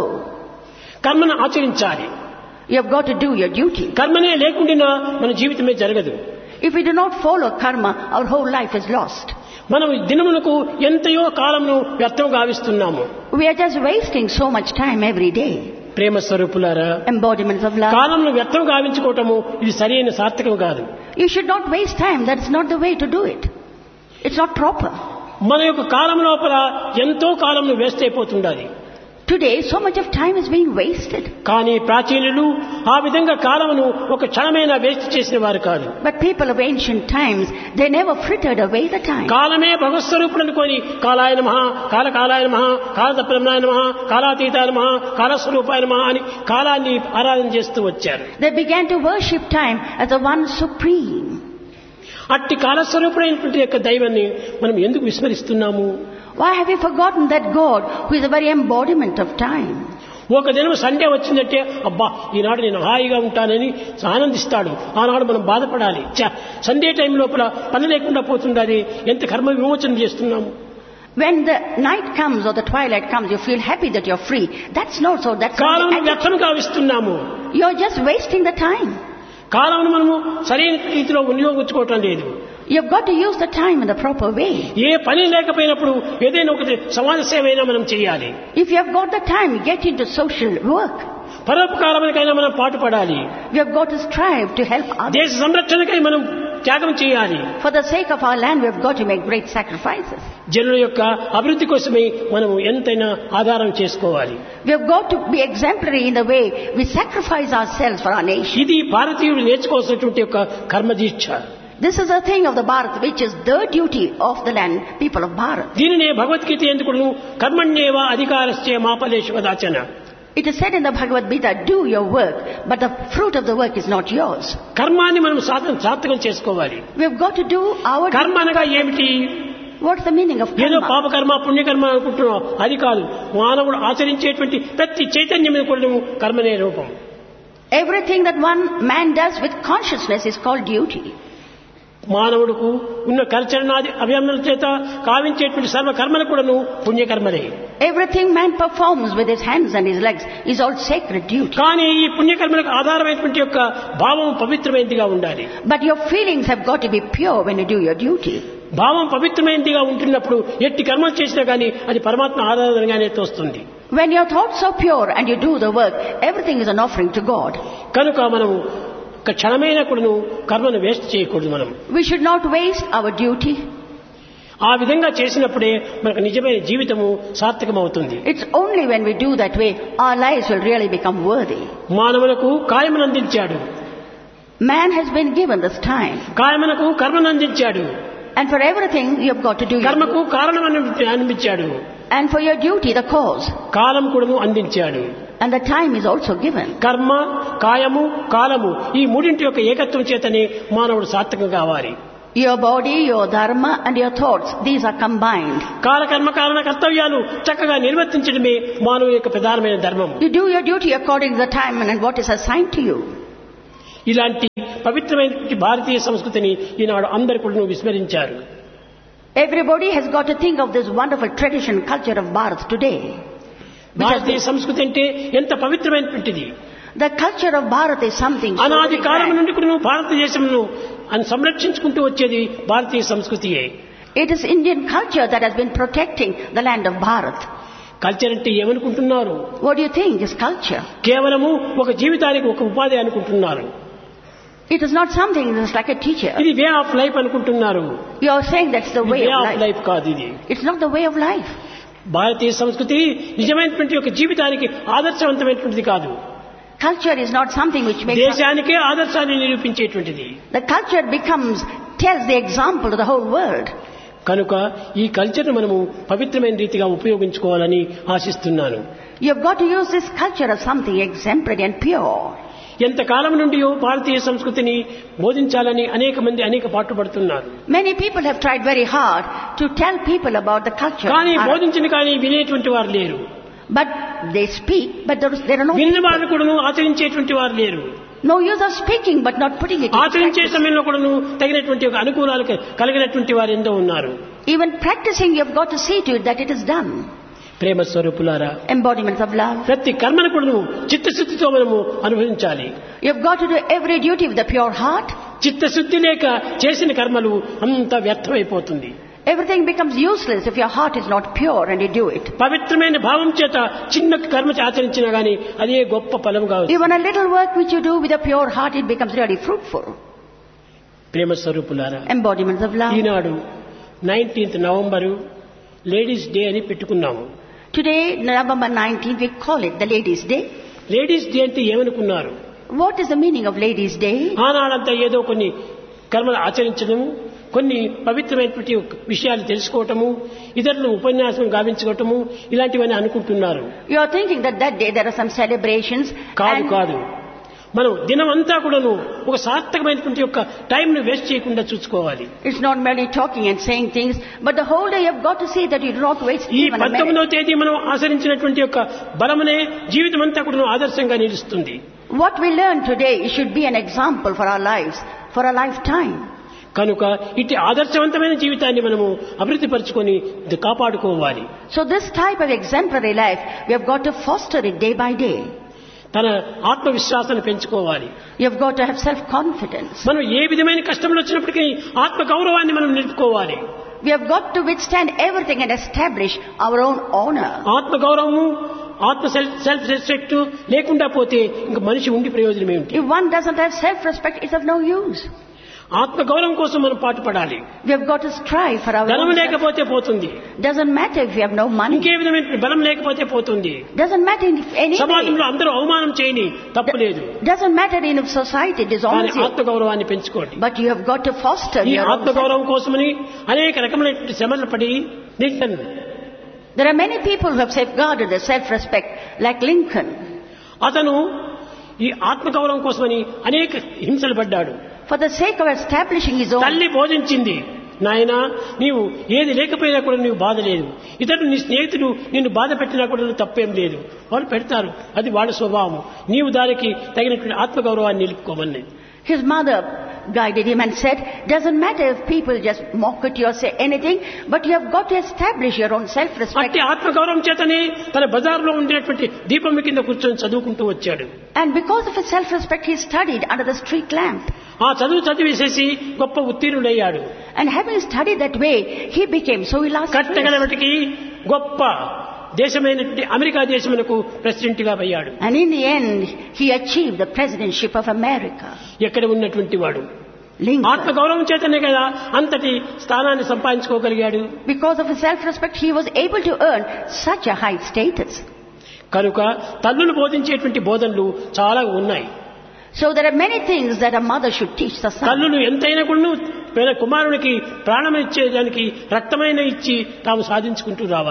కర్మను ఆచరించాలి You have got to do your duty. కర్మనే లేకుండా మన జీవితమే జరగదు If we do not follow karma, our whole life is lost. మనం దినమునకు ఎంతయో కాలంను వ్యర్థం గావిస్తున్నాము We are just wasting so much time every day. ప్రేమ స్వరూపులారా Embodiments of love. కాలంను వ్యర్థం గావించుకోవటము ఇది సరైన సార్థకం కాదు You should not waste time. That's not the way to do it. It's not proper. మన యొక్క కాలం లోపల ఎంతో కాలంను వేస్ట్ అయిపోతుండాలి Today, so much of time is being wasted. కానీ ప్రాచీనులు ఆ విధంగా కాలమును ఒక క్షణమైనా వేస్ట్ చేసిన వారు కాదు But people of ancient times, they never frittered away the time. కాలమే భగవత్స్వరూపుడు అనుకొని కాలాయ నమ కాల కాలాయ నమ కాలతప్రమణాయ నమ కాలాతీతాయ నమ కాలస్వరూపాయ నమ అని కాలాన్ని ఆరాధన చేస్తూ వచ్చారు They began to worship time as the one supreme. అట్టి కాలస్వరూపుడైనటువంటి యొక్క దైవాన్ని మనం ఎందుకు విస్మరిస్తున్నాము Why have you forgotten that God who is the very embodiment of time? ఒక దినం సండే వచ్చిందంటే అబ్బా ఈనాడు నేను హాయిగా ఉంటానని ఆనందిస్తాడు ఆనాడు మనం బాధపడాలి ఛ, సండే టైం లోపల పని లేకుండా పోతుండాలి ఎంత కర్మ విమోచన చేస్తున్నాము When the night comes or the twilight comes, you feel happy that you're free. That's not so. That's not column the attitude. వ్యర్థం కావిస్తున్నాము You're just wasting the time. కాలం మనము సరైన రీతిలో వినియోగించుకోవటం లేదు You've got to use the time in the proper way. ఏ పని లేకపోయినప్పుడు ఏదైనా ఒకటి సమాజ సేవ అయినా మనం చేయాలి If you have got the time, get into social work. పరోపకారములకైనా మనం పాటుపడాలి We have got to strive to help others. దేశ సంరక్షణకై మనం త్యాగం చేయాలి For the sake of our land, we have got to make great sacrifices. జనుల యొక్క అభివృద్ధి కోసమై మనం ఎంతైనా ఆధారం చేసుకోవాలి We have got to be exemplary in the way we sacrifice ourselves for our nation. ఇది భారతీయుడు నేర్చుకోవాల్సినటువంటి యొక్క కర్మదీక్ష This is a thing of the Bharat, which is the duty of the land, people of Bharat. దీనినే Bhagavad Gita ఎందుకును కర్మణ్యేవ అధికారస్య మాపదేశవదాచన It is said in the Bhagavad Gita, do your work, but the fruit of the work is not yours. కర్మాన్ని మనం సాధన సార్థకం చేసుకోవాలి We have got to do our కర్మ అనగా ఏమిటి What's the meaning of ఏదో karma? పాపకర్మ పుణ్యకర్మ అనుకుంటున్నాం అది కాదు మానవుడు ఆచరించేటువంటి ప్రతి చైతన్యం మీద కూడా కర్మనే రూపం Everything that one man does with consciousness is called duty. మానవుడుకు ఉన్న కల్చరణాది అభియముల చేత కావించేటువంటి సర్వ కర్మలు కూడాను పుణ్యకర్మలే Everything man performs with his hands and his legs is all sacred duty. కానీ ఈ పుణ్యకర్మలకు ఆధారమైనటువంటి యొక్క భావం పవిత్రమైనదిగా ఉండాలి But your feelings have got to be pure when you do your duty. భావం పవిత్రమైనదిగా ఉంటున్నప్పుడు ఎట్టి కర్మలు చేసినా కానీ అది పరమాత్మ ఆరాధనగానే తోస్తుంది When your thoughts are pure and you do the work, everything is an offering to God. కనుక మనము ఒక క్షణమైనా కూడాను కర్మను వేస్ట్ చేయకూడదు మనం We should not waste our duty. ఆ విధంగా చేసినప్పుడే మనకు నిజమైన జీవితము సార్థకమవుతుంది It's only when we do that way our lives will really become worthy. మానవులకు కాయమును అందించాడు Man has been given this time. కాయమునకు కర్మను అందించాడు And for everything you have got to do your కర్మకు కారణం అని అనిపించాడు And for your duty, the cause. కాలం కూడాను అందించాడు And the time is also given. కర్మ కాయము కాలము ఈ మూడింటి యొక్క ఏకత్వం చేతనే మానవుడు సార్థకం కావాలి Your body, your dharma and your thoughts, these are combined. కాలకర్మ కారణ కర్తవ్యాలు చక్కగా నిర్వర్తించడమే మానవు యొక్క ప్రధానమైన ధర్మం You do your duty according to the time and what is assigned to you. ఇలాంటి పవిత్రమైనటువంటి భారతీయ సంస్కృతిని ఈనాడు అందరు కూడా విస్మరించారు Everybody has got to think of this wonderful tradition, culture of Bharat today. Which has Bharatiya been- సంస్కృతి అంటే ఎంత పవిత్రమైనటువంటిది the culture of Bharat is something so అనాది very కాలం grand. నుండి కూడా భారతదేశంలో అని సంరక్షించుకుంటూ వచ్చేది భారతీయ సంస్కృతియే It is Indian culture that has been protecting the land of Bharat. Culture అంటే ఏమనుకుంటున్నారు What do you think is culture? కేవలము ఒక జీవితానికి ఒక ఉపాధి అనుకుంటున్నారు It is not something that's like a teacher. ఇది వే ఆఫ్ లైఫ్ అనుకుంటున్నారు You are saying that's the way way of of life. Life కాదు ఇది It's not the way of life. భారతీయ సంస్కృతి నిజమైనటువంటి ఒక జీవితానికి ఆదర్శవంతమైనటువంటిది కాదు Culture is not something which makes us, దేశానికే ఆదర్శాన్ని నిరూపించేటువంటిది the culture becomes tells the example to the whole world. కనుక ఈ కల్చర్ను మనము పవిత్రమైన రీతిగా ఉపయోగించుకోవాలని ఆశిస్తున్నాను You've got to use this culture as something exemplary and pure. ఎంతకాలం నుండి భారతీయ సంస్కృతిని బోధించాలని అనేక మంది అనేక పాటుపడుతున్నారు Many people have tried very hard to tell people about the culture. of కానీ Bharat. బోధించిన కానీ వినేటువంటి వారు లేరు But they speak, but there, is, there are no విన్న వారు కూడాను ఆచరించేటువంటి వారు లేరు no use of speaking, but not putting it. in ఆచరించే practice. సమయంలో కూడాను తగినటువంటి ఒక అనుకూలాలు కలిగినటువంటి వారు ఎంతో ఉన్నారు Even practicing, you've got to see to it that it is done. ప్రేమ స్వరూపులారా Embodiments of love. ప్రతి కర్మను కూడాను చిత్తశుద్ధితో మనము అనుభవించాలి You've got to do every duty with a pure heart. చిత్తశుద్ధి లేక చేసిన కర్మలు అంత వ్యర్థమైపోతుంది Everything becomes useless if your heart is not pure and you do it. పవిత్రమైన భావం చేత చిన్న కర్మ ఆచరించినా గాని అదే గొప్ప ఫలం కావచ్చు Even a little work which you do with a pure heart, it becomes really fruitful. ప్రేమ స్వరూపులారా Embodiments of love. ఈనాడు నైన్టీన్త్ నవంబరు లేడీస్ డే అని పెట్టుకున్నాము Today, November 19th, we call it the Ladies' Day. Ladies day అంటే ఏమనుకున్నారు What is the meaning of Ladies' Day? ఆనాడంతా ఏదో కొన్ని కర్మలు ఆచరించడము కొన్ని పవిత్రమైనటువంటి విషయాలు తెలుసుకోవటము ఇతరులను ఉపన్యాసం గావించుకోవటము ఇలాంటివన్నీ అనుకుంటున్నారు You are thinking that that day there are some celebrations. కాదు and కాదు మనం దినమంతా కూడాను ఒక సార్థకమైనటువంటి యొక్క టైంను వేస్ట్ చేయకుండా చూసుకోవాలి It's not merely talking and saying things, but the whole day you've got to see that you do not waste ఈ even a minute. పంతొమ్మిదవ తేదీ మనం ఆచరించినటువంటి యొక్క బలమునే జీవితం అంతా కూడా ఆదర్శంగా నిలుస్తుంది What we learn today should be an example for our lives, for a lifetime. కనుక ఇట్టి ఆదర్శవంతమైన జీవితాన్ని మనము అభివృద్ధి పరుచుకొని ది- కాపాడుకోవాలి So this type of exemplary life, we have got to foster it day by day. తన ఆత్మవిశ్వాసాన్ని పెంచుకోవాలి You've got to have self-confidence. మనం ఏ విధమైన కష్టములు వచ్చినప్పటికీ ఆత్మ గౌరవాన్ని మనం నిలుపుకోవాలి We have got to withstand everything and establish our own honor. ఆత్మ గౌరవము ఆత్మ సెల్ఫ్ సెల్ఫ్ రెస్పెక్ట్ లేకుండా పోతే ఇంకా మనిషి ఉండి ప్రయోజనం ఏమిటి If one doesn't have self-respect, it's of no use. ఆత్మ గౌరవం కోసం మనం పాటుపడాలి We have got to strive for our ధనం own self. లేకపోతే పోతుంది Doesn't matter if you have no money. ఇంకే విధమైన బలం లేకపోతే పోతుంది Doesn't matter if any సమాజంలో అందరూ అవమానం చేయని తప్పలేదు Doesn't matter in society, కానీ dishonors you. ఆత్మ గౌరవాన్ని పెంచుకోండి But you have got to foster ఈ your own ఆత్మ self. గౌరవం కోసమని అనేక రకమైనటువంటి శ్రమలు పడి నిల్టన్ There are many people who have safeguarded their self-respect, like Lincoln. అతను ఈ ఆత్మ గౌరవం కోసమని అనేక హింసలు పడ్డాడు For the sake of establishing his own, తల్లి బోధించింది నాయనా నీవు ఏది లేకపోయినా కూడా నీవు బాధ లేదు ఇతరులు నీ స్నేహితుడు నిన్ను బాధ పెట్టినా కూడా నువ్వు తప్పేం లేదు వాళ్ళు పెడతారు అది వాళ్ళ స్వభావం నీవు దానికి తగినటువంటి ఆత్మగౌరవాన్ని నిలుపుకోమని his mother guided him and said, doesn't matter if people just mock at you or say anything, but you have got to establish your own self-respect. అట్టి ఆత్మగౌరవం చేతనే తన బజార్లో ఉండేటువంటి దీపం కింద కూర్చొని చదువుకుంటూ వచ్చాడు And because of his self-respect, he studied under the street lamp. ఆ చదువు చదివేసేసి గొప్ప ఉత్తీర్ణుడయ్యాడు And having studied that way, he became so illustrious. కట్టగలవటికి గొప్ప దేశమైనటువంటి అమెరికా దేశమునకు ప్రెసిడెంట్ గా అయ్యాడు And in the end, he achieved the presidentship of America. ఎక్కడ ఉన్నటువంటి వాడు Lincoln. ఆత్మగౌరవం చేతనే కదా అంతటి స్థానాన్ని సంపాదించుకోగలిగాడు Because of his self-respect, he was able to earn such a high status. కనుక తల్లులు బోధించేటువంటి బోధనలు చాలా ఉన్నాయి So there are many things that a mother should teach the son. తల్లులు ఎంతైనా కూడా తన కుమారునికి ప్రాణం ఇచ్చేదానికి రక్తమైన ఇచ్చి తాము సాధించుకుంటూ రావాలి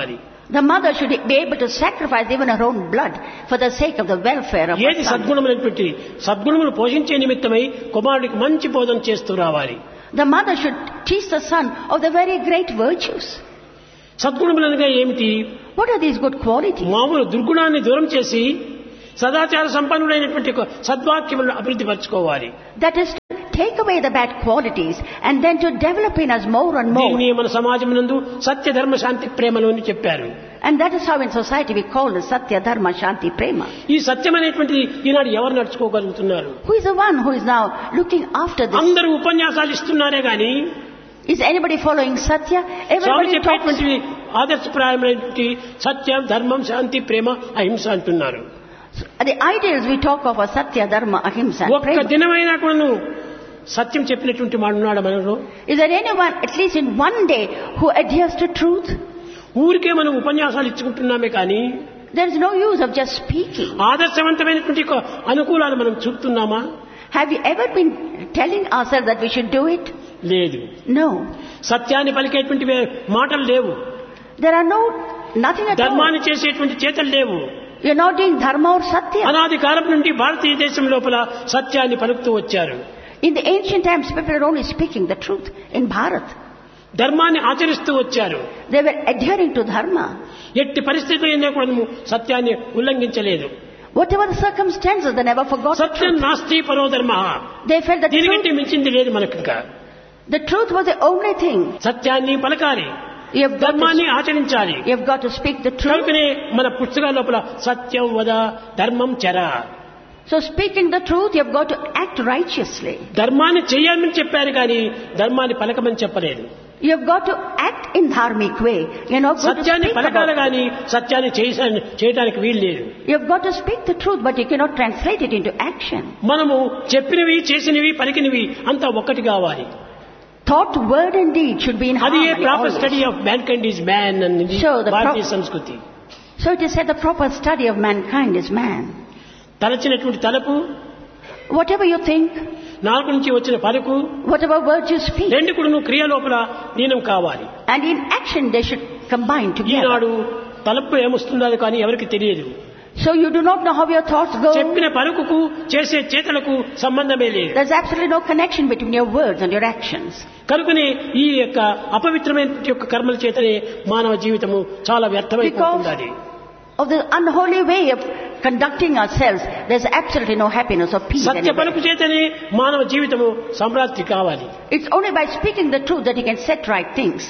The mother should be able to sacrifice even her own blood for the sake of the welfare of her ఏది son. సద్గుణములైనటువంటి సద్గుణములు పోషించే నిమిత్తమై కుమారుడికి మంచి బోధన చేస్తూ రావాలి The mother should teach the son of the very great virtues. సద్గుణములనగా ఏమిటి What are these good qualities? మామూలు దుర్గుణాన్ని దూరం చేసి సదాచార సంపన్నుడైనటువంటి ఒక సద్వాక్యములను అభివృద్ధి పరచుకోవాలి That is to take away the bad qualities and then to develop in us more and more. దీన్ని మన సమాజం నందు సత్య ధర్మ శాంతి ప్రేమలు అని చెప్పారు And that is how in society we call it Satya Dharma Shanti Prema. ఈ సత్యం అనేటువంటిది ఈనాడు ఎవరు నడుచుకోగలుగుతున్నారు Who is the one who is now looking after this? అందరూ ఉపన్యాసాలు ఇస్తున్నారే గాని Is anybody following Satya? Swamy Everybody talks. చెప్పేటువంటి ఆదర్శప్రాయమైనటువంటి సత్యం ధర్మం శాంతి ప్రేమ అహింస అంటున్నారు The ideals we talk of are Satya Dharma Ahimsa and ఒక్క Prema. దినమైనా కూడా నువ్వు సత్యం చెప్పినటువంటి వాడు ఉన్నాడు మనలో Is there anyone, at least in one day, who adheres to truth? ఊరికే మనం ఉపన్యాసాలు ఇచ్చుకుంటున్నామే కానీ There is no use of just speaking. ఆదర్శవంతమైనటువంటి ఒక అనుకూలాలు మనం చూపుతున్నామా Have you ever been telling ourselves that we should do it? లేదు No. సత్యాన్ని పలికేటువంటి వే- మాటలు లేవు There are no, nothing at all. ధర్మాన్ని చేసేటువంటి చేతలు లేవు You're not doing Dharma or Satya. అనాది కాలం నుండి భారతీయ దేశం లోపల సత్యాన్ని పలుకుతూ వచ్చారు In the ancient times, people were only speaking the truth in Bharat. ధర్మాన్ని ఆచరిస్తూ వచ్చారు They were adhering to Dharma. ఎట్టి పరిస్థితుల్లో కూడా నువ్వు సత్యాన్ని ఉల్లంఘించలేదు Whatever the circumstances, they never forgot the Satyam truth. నాస్తి పరో ధర్మ They felt the దీనికంటే truth, మించింది లేదు మనకు ఇంకా the truth was the only thing. సత్యాన్ని పలకాలి You have got ధర్మాన్ని to, ఆచరించాలి you have got to speak the truth. కనుకనే మన పుస్తకాల లోపల సత్యం వద ధర్మం చర So speaking the truth, you have got to act righteously. ధర్మాన్ని చేయాలని చెప్పారు కానీ ధర్మాన్ని పలకమని చెప్పలేదు You have got to act in dharmic way. You're not going to సత్యాన్ని speak పలకాలి about it. కానీ సత్యాన్ని చేయ- చేయడానికి వీలు లేదు You have got to speak the truth, but you cannot translate it into action. మనము చెప్పినవి చేసినవి పలికినవి అంతా ఒక్కటి కావాలి Thought, word and deed should be in అది ఏ harmony proper always. Study of mankind is man అన్నది Sure, the భారతీయ prop- సంస్కృతి So it is said the proper study of mankind is man. తలచినటువంటి తలపు Whatever you think, నాలుగు నుంచి వచ్చిన పలుకు whatever words you speak, రెండు కూడా నువ్వు క్రియ లోపల లీనం కావాలి and in action they should combine together. ఈనాడు తలపు ఏమొస్తుందో కానీ ఎవరికి తెలియదు So you do not know how your thoughts go. చెప్పిన పలుకుకు చేసే చేతలకు సంబంధమే లేదు There's absolutely no connection between your words and your actions. కనుకనే ఈ యొక్క అపవిత్రమైన యొక్క కర్మల చేతనే మానవ జీవితము చాలా వ్యర్థమైపోతుంది Of the unholy way of conducting ourselves, there's absolutely no happiness or peace. Satya anywhere. పలుకు చేతనే మానవ జీవితము సంప్రాప్తి కావాలి It's only by speaking the truth that you can set right things.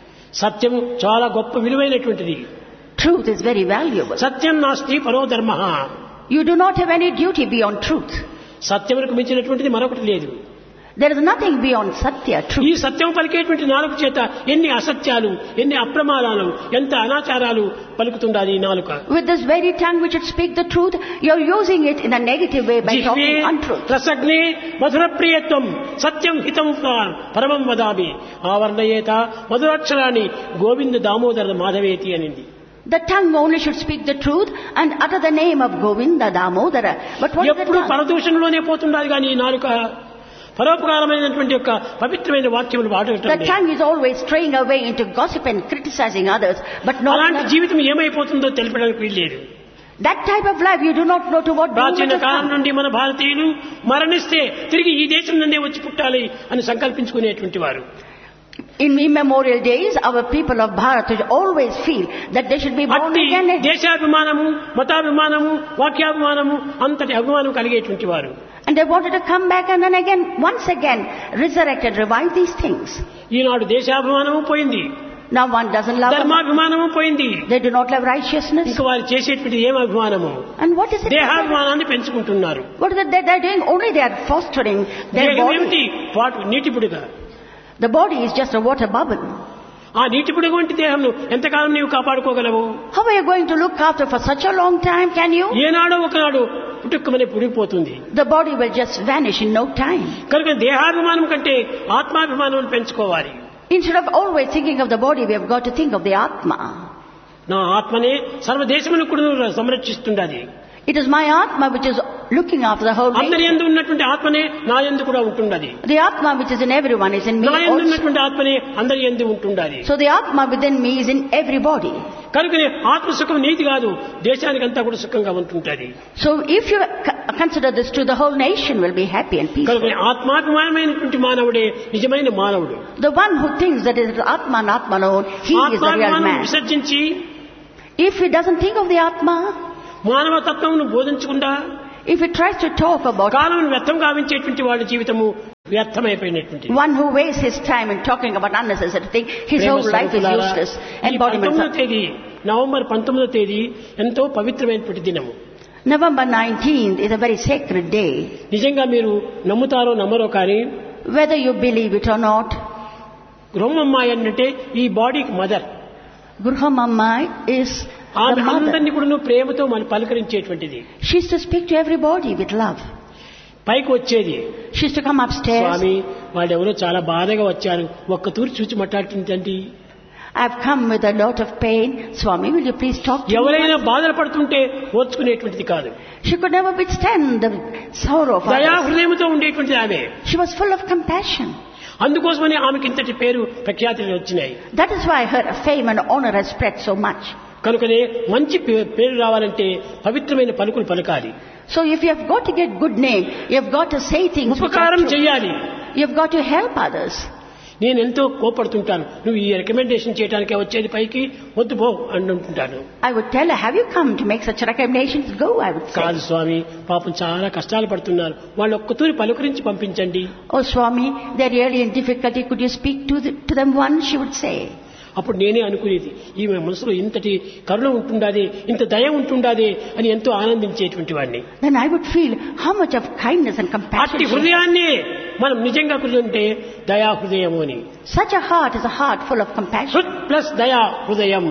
సత్యం చాలా గొప్ప విలువైనటువంటిది Truth is very valuable. సత్యం నాస్తి పరో ధర్మ You do not have any duty beyond truth. సత్యములకు మించినటువంటిది మరొకటి లేదు There is nothing beyond Satya, ఈ truth. సత్యం పలికేటువంటి నాలుగు చేత ఎన్ని అసత్యాలు ఎన్ని అప్రమాదాలు ఎంత అనాచారాలు పలుకుతుండాలి ఈ నాలుక With this very tongue which should speak the truth, you're using it in a negative way by జిహ్వే talking untruth. రసగ్నే మధుర ప్రియత్వం సత్యం హితం స్వాన్ పరమం వదామి ఆవర్ణయేత మధురాక్షరాన్ని గోవింద దామోదర మాధవేతి అనింది The tongue only should speak the truth and utter the name of Govinda Damodara. But what is the ఎప్పుడు tongue? పరదూషణలోనే పోతుండాలి కానీ ఈ నాలుక పరోపకారమైనటువంటి యొక్క పవిత్రమైన వాక్యములు వాడటం The లేదు. tongue is always straying away into gossip and criticizing others, but not అలాంటి జీవితం ఏమైపోతుందో తెలపడానికి వీల్లేదు that type of life. You do not know to what doom it ప్రాచీన has కాలం come. నుండి మన భారతీయులు మరణిస్తే తిరిగి ఈ దేశం నుండే వచ్చి పుట్టాలి అని సంకల్పించుకునేటువంటి వారు In immemorial days, our people of Bharat would always feel that they should be born అట్టి again. దేశాభిమానము మతాభిమానము వాక్యాభిమానము అంతటి అభిమానం కలిగేటువంటి వారు And they wanted to come back and then again, once again, resurrect and revive these things. ఈనాడు దేశాభిమానము పోయింది Now one doesn't love them. ధర్మాభిమానము పోయింది They do not love righteousness. ఇంక వారు చేసేటువంటి ఏం అభిమానము And what is it? దేహాభిమానాన్ని పెంచుకుంటున్నారు What is it that they're doing? Only they are fostering their దేహం ఏమిటి body. వాటి నీటి పుడుక The body is just a water bubble. ఆ నీటి పుడుక వంటి దేహంను ఎంతకాలం నీవు కాపాడుకోగలవు How are you going to look after for such a long time? Can you? ఏనాడో ఒకనాడు పుట్టుక్కమని పుడిగిపోతుంది The body will just vanish in no time. కనుక దేహాభిమానం కంటే ఆత్మాభిమానం పెంచుకోవాలి Instead of always thinking of the body, we have got to think of the Atma. నా ఆత్మనే సర్వదేశమును కూడా సంరక్షిస్తుండది It is my Atma which is looking after the whole అందరి nation. ఎందు ఉన్నటువంటి ఆత్మనే నా ఎందు కూడా ఉంటుండది The Atma which is in everyone is in me నా ఎందు also. ఉన్నటువంటి ఆత్మనే అందరి ఎందు ఉంటుండాలి So the Atma within me is in everybody. కనుకనే ఆత్మ సుఖం నీతి కాదు దేశానికంతా కూడా సుఖంగా ఉంటుంటది So if you c- consider this true, the whole nation will be happy and peaceful. కనుక ఆత్మాభిమానమైనటువంటి మానవుడే నిజమైన మానవుడు The one who thinks that it is Atma and Atma alone, he is the real ఆత్మాభిమానం man. విసర్జించి If he doesn't think of the Atma, మానవ తత్వమును బోధించకుండా if he tries to talk about కాలం వ్యర్థం గావించేటువంటి వాళ్ళ జీవితము వ్యర్థమైపోయినటువంటి one who wastes his time in talking about unnecessary things, his ప్రేమ whole life is స్వరూపులారా, useless. ఈ Embodiment పంతొమ్మిదో of తేదీ నవంబర్ పంతొమ్మిదో తేదీ ఎంతో పవిత్రమైనటువంటి దినము November 19th is a very sacred day. నిజంగా మీరు నమ్ముతారో నమ్మరో కానీ Whether you believe it or not, గృహమ్మాయి అంటే ఈ బాడీకి మదర్ Gruhamamma is ఆమె the mother. అందరినీ కూడా ప్రేమతో మనం పలకరించేటువంటిది She used to speak to everybody with love. పైకి వచ్చేది She used to come upstairs. స్వామి వాళ్ళు ఎవరో చాలా బాధగా వచ్చారు ఒక్క తూరి చూచి మాట్లాడుతుందండి I've come with a lot of pain. Swami, will you please talk to me? ఎవరైనా బాధలు పడుతుంటే ఓర్చుకునేటువంటిది కాదు She could never withstand the sorrow of దయా others. హృదయంతో ఉండేటువంటిది ఆమె She was full of compassion. అందుకోసమని ఆమెకి ఇంతటి పేరు ప్రఖ్యాతులు వచ్చినాయి That is why her fame and honor has spread so much. కనుకనే మంచి పే- పేరు రావాలంటే పవిత్రమైన పలుకులు పలకాలి So if you have got to get good name, you have got to say things which are ఉపకారం true. చెయ్యాలి You have got to help others. నేను ఎంతో కోపడుతుంటాను నువ్వు ఈ రికమెండేషన్ చేయడానికే వచ్చేది పైకి వద్దు పో అని అంటుంటాను I would tell her, have you come to make such recommendations? Go, I would say. కాదు స్వామి పాపం చాలా కష్టాలు పడుతున్నారు వాళ్ళు ఒక్కతూరి పలుకరించి పంపించండి Oh Swami, they're really in difficulty. Could you speak to, the, to them once? She would say. అప్పుడు నేనే అనుకునేది ఈమె మనసులో ఇంతటి కరుణ ఉంటుండాదే ఇంత దయ ఉంటుండాదే అని ఎంతో ఆనందించేటువంటి వాడిని Then I would feel how much of kindness and compassion. అట్టి she హృదయాన్ని మనం నిజంగా కుదింటే దయా హృదయము అని Such a heart is a heart full of compassion. హృత్ ప్లస్ దయా హృదయం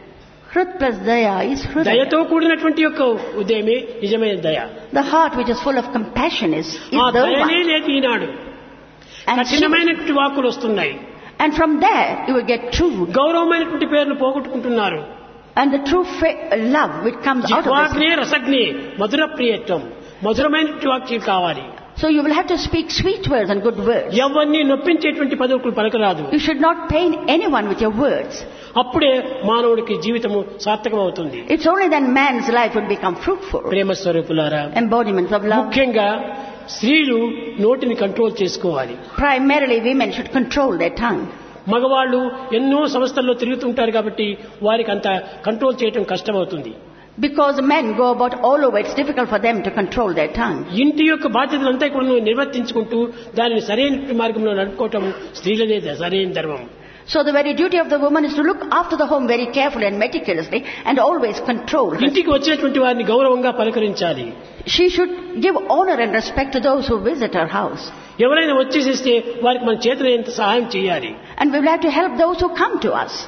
Hrut plus daya is hrudaya. దయతో కూడినటువంటి యొక్క ఉదయమే నిజమైన దయ The heart which is full of compassion is, is ఆ the దయనే one. లేదు ఈనాడు And, she, కఠినమైనటువంటి వాక్కులు వస్తున్నాయి and from there you will get true. గౌరవమైనటువంటి పేర్లు పోగొట్టుకుంటున్నారు And the true fa- love which comes out of this. జిహ్వాగ్నే రసగ్నే మధుర ప్రియత్వం మధురమైనటువంటి వాక్యం కావాలి So you will have to speak sweet words and good words. ఎవరిని నొప్పించేటువంటి పదవులు పలకరాదు You should not pain anyone with your words. అప్పుడే మానవుడికి జీవితము సార్థకం అవుతుంది It's only then man's life would become fruitful. ప్రేమ స్వరూపులారా Embodiments of love. ముఖ్యంగా స్త్రీలు నోటిని కంట్రోల్ చేసుకోవాలి Primarily women should control their tongue. మగవాళ్ళు ఎన్నో సంస్థల్లో తిరుగుతుంటారు కాబట్టి వారికి అంత కంట్రోల్ చేయటం కష్టమవుతుంది Because men go about all over, it's difficult for them to control their tongue. ఇంటి యొక్క బాధ్యతలంతా కూడా నిర్వర్తించుకుంటూ దానిని సరైన మార్గంలో నడుపుకోవటం స్త్రీలదే సరైన ధర్మం So the very duty of the woman is to look after the home very carefully and meticulously and always control. her. ఇంటికి వచ్చినటువంటి వారిని గౌరవంగా పలకరించాలి She should give honor and respect to those who visit her house. ఎవరైనా వచ్చేసేస్తే వారికి మన చేతులైనంత సహాయం చేయాలి And we will have to help those who come to us.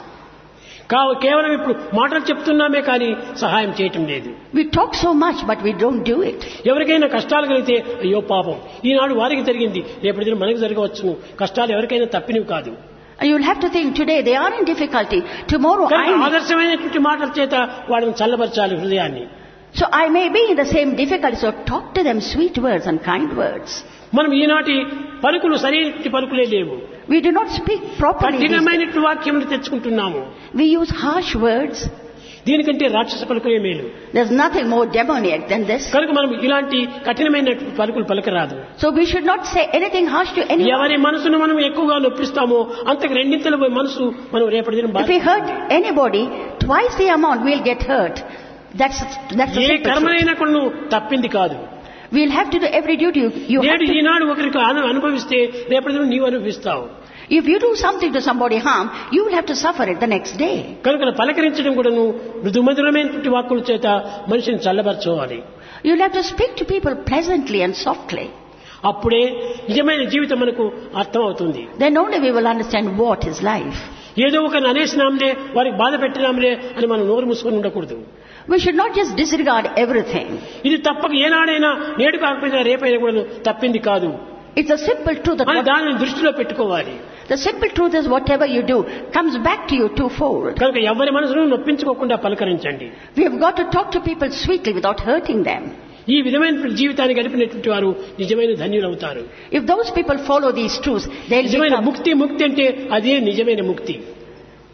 కా కేవలం ఇప్పుడు మాటలు చెప్తున్నామే కానీ సహాయం చేయటం లేదు We talk so much, but we don't do it. ఎవరికైనా కష్టాలు కలిగితే అయ్యో పాపం ఈనాడు వారికి జరిగింది రేపటి దిన మనకు జరగవచ్చును కష్టాలు ఎవరికైనా తప్పినవి కాదు And you'll have to think today they are in difficulty. Tomorrow కనుక I may. ఆదర్శమైనటువంటి మాటల చేత వాళ్ళని చల్లబరచాలి హృదయాన్ని So I may be in the same difficulty. So talk to them sweet words and kind words. మనం ఈనాటి పలుకులు సరైనటువంటి పలుకులే లేవు We do not speak properly. these days. కఠినమైనటువంటి వాక్యములు తెచ్చుకుంటున్నాము We use harsh words. దీనికంటే రాక్షస పలుకులే మేలు There's nothing more demoniac than this. కనుక మనం ఇలాంటి కఠినమైనటువంటి పలుకులు పలకరాదు So we should not say anything harsh to anyone. ఎవరి మనసును మనం ఎక్కువగా నొప్పిస్తామో అంతకు రెండింతల మనసు మనం రేపటి దినం If we బాధ hurt anybody, twice the amount we'll get hurt. That's that's the A simple truth. కర్మనైనా కూడా నువ్వు తప్పింది కాదు We'll have to do every duty you, you have నేడు to. ఈనాడు ఒకరికి అను- అనుభవిస్తే రేపటి దినం నీవు అనుభవిస్తావు If you do something to somebody harm, you will have to suffer it the next day. కనుక పలకరించడం కూడాను మృదుమధురమైనటువంటి వాక్కుల చేత మనిషిని చల్లబరచుకోవాలి You'll have to speak to people pleasantly and softly. అప్పుడే నిజమైన జీవితం మనకు అర్థమవుతుంది Then only we will understand what is life. ఏదో ఒక అనేసినాంలే వారికి బాధ పెట్టినాంలే అని మనం నోరు మూసుకొని ఉండకూడదు We should not just disregard everything. ఇది తప్పక ఏనాడైనా నేడు కాకపోయినా రేపైనా కూడా తప్పింది కాదు It's a simple truth that అని what, దానిని దృష్టిలో పెట్టుకోవాలి the simple truth is whatever you do comes back to you twofold. కనుక ఎవరి మనసును నొప్పించుకోకుండా పలకరించండి We have got to talk to people sweetly without hurting them. ఈ విధమైన జీవితాన్ని గడిపినటువంటి వారు నిజమైన ధన్యులవుతారు If those people follow these truths, they'll నిజమైన become, ముక్తి ముక్తి అంటే అదే నిజమైన ముక్తి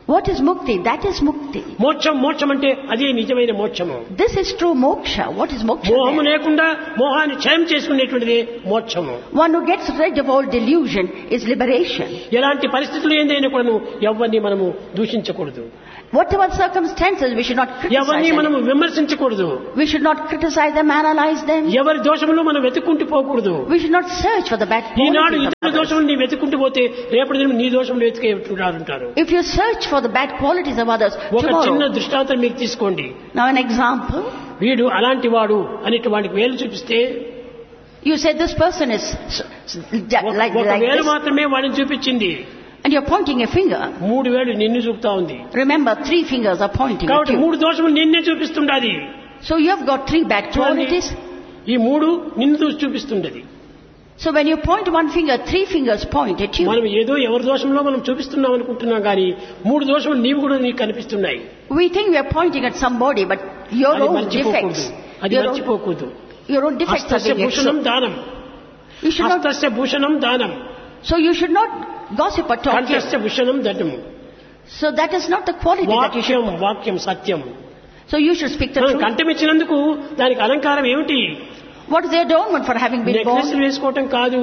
What is mukti? That is mukti. మోక్షం మోక్షం అంటే అదే నిజమైన మోక్షము This is true moksha. What is moksha? మోహము then? లేకుండా మోహాన్ని క్షయం చేసుకునేటువంటిది మోక్షము One who gets rid of all delusion is liberation. ఎలాంటి పరిస్థితులు ఏందైనా కూడా ఎవరిని మనము దూషించకూడదు Whatever circumstances, we should not criticize ఎవరిని them. మనము విమర్శించకూడదు We should not criticize them, analyze them. ఎవరి దోషములు మనం వెతుక్కుంటూ పోకూడదు We should not search for the bad Eenadu qualities of ఇతర others. దోషములు నీ వెతుక్కుంటూ పోతే రేపటి దినం నీ దోషములు వెతికేంటారు If you search for the bad qualities of others, ఒక చిన్న tomorrow, దృష్టాంతం మీకు తీసుకోండి now an example, వీడు అలాంటి వాడు అనేటి వాడికి వేలు చూపిస్తే you say this person is s- s- like, ఒక like వేలు this, మాత్రమే వాడిని చూపించింది and you're pointing a finger. మూడు వేలు నిన్ను చూపుతా ఉంది Remember, three fingers are pointing at కాబట్టి you. మూడు దోషములు నిన్నే చూపిస్తుండాది So you have got three bad చూడండి, qualities. ఈ మూడు నిన్ను చూసి చూపిస్తుండది So when you point one finger, three fingers point at you. మనం ఏదో ఎవరి దోషంలో మనం చూపిస్తున్నాం అనుకుంటున్నాం కానీ మూడు దోషములు నీవు కూడా నీకు కనిపిస్తున్నాయి We think we are pointing at somebody, but your అది own మర్చిపోకూడదు defects, అది your own, మర్చిపోకూడదు your own defects are హస్తస్య being Bhushanam exposed. దానం You should not, హస్తస్య భూషణం దానం so you should not gossip or talk. ill. కంఠస్య Bhushanam దటము So that is not the quality that you should. వాక్యం వాక్యం సత్యం So you should speak the మనం truth. కంఠం ఇచ్చినందుకు దానికి అలంకారం ఏమిటి What is the adornment for having been necklace born? వేసుకోవటం కాదు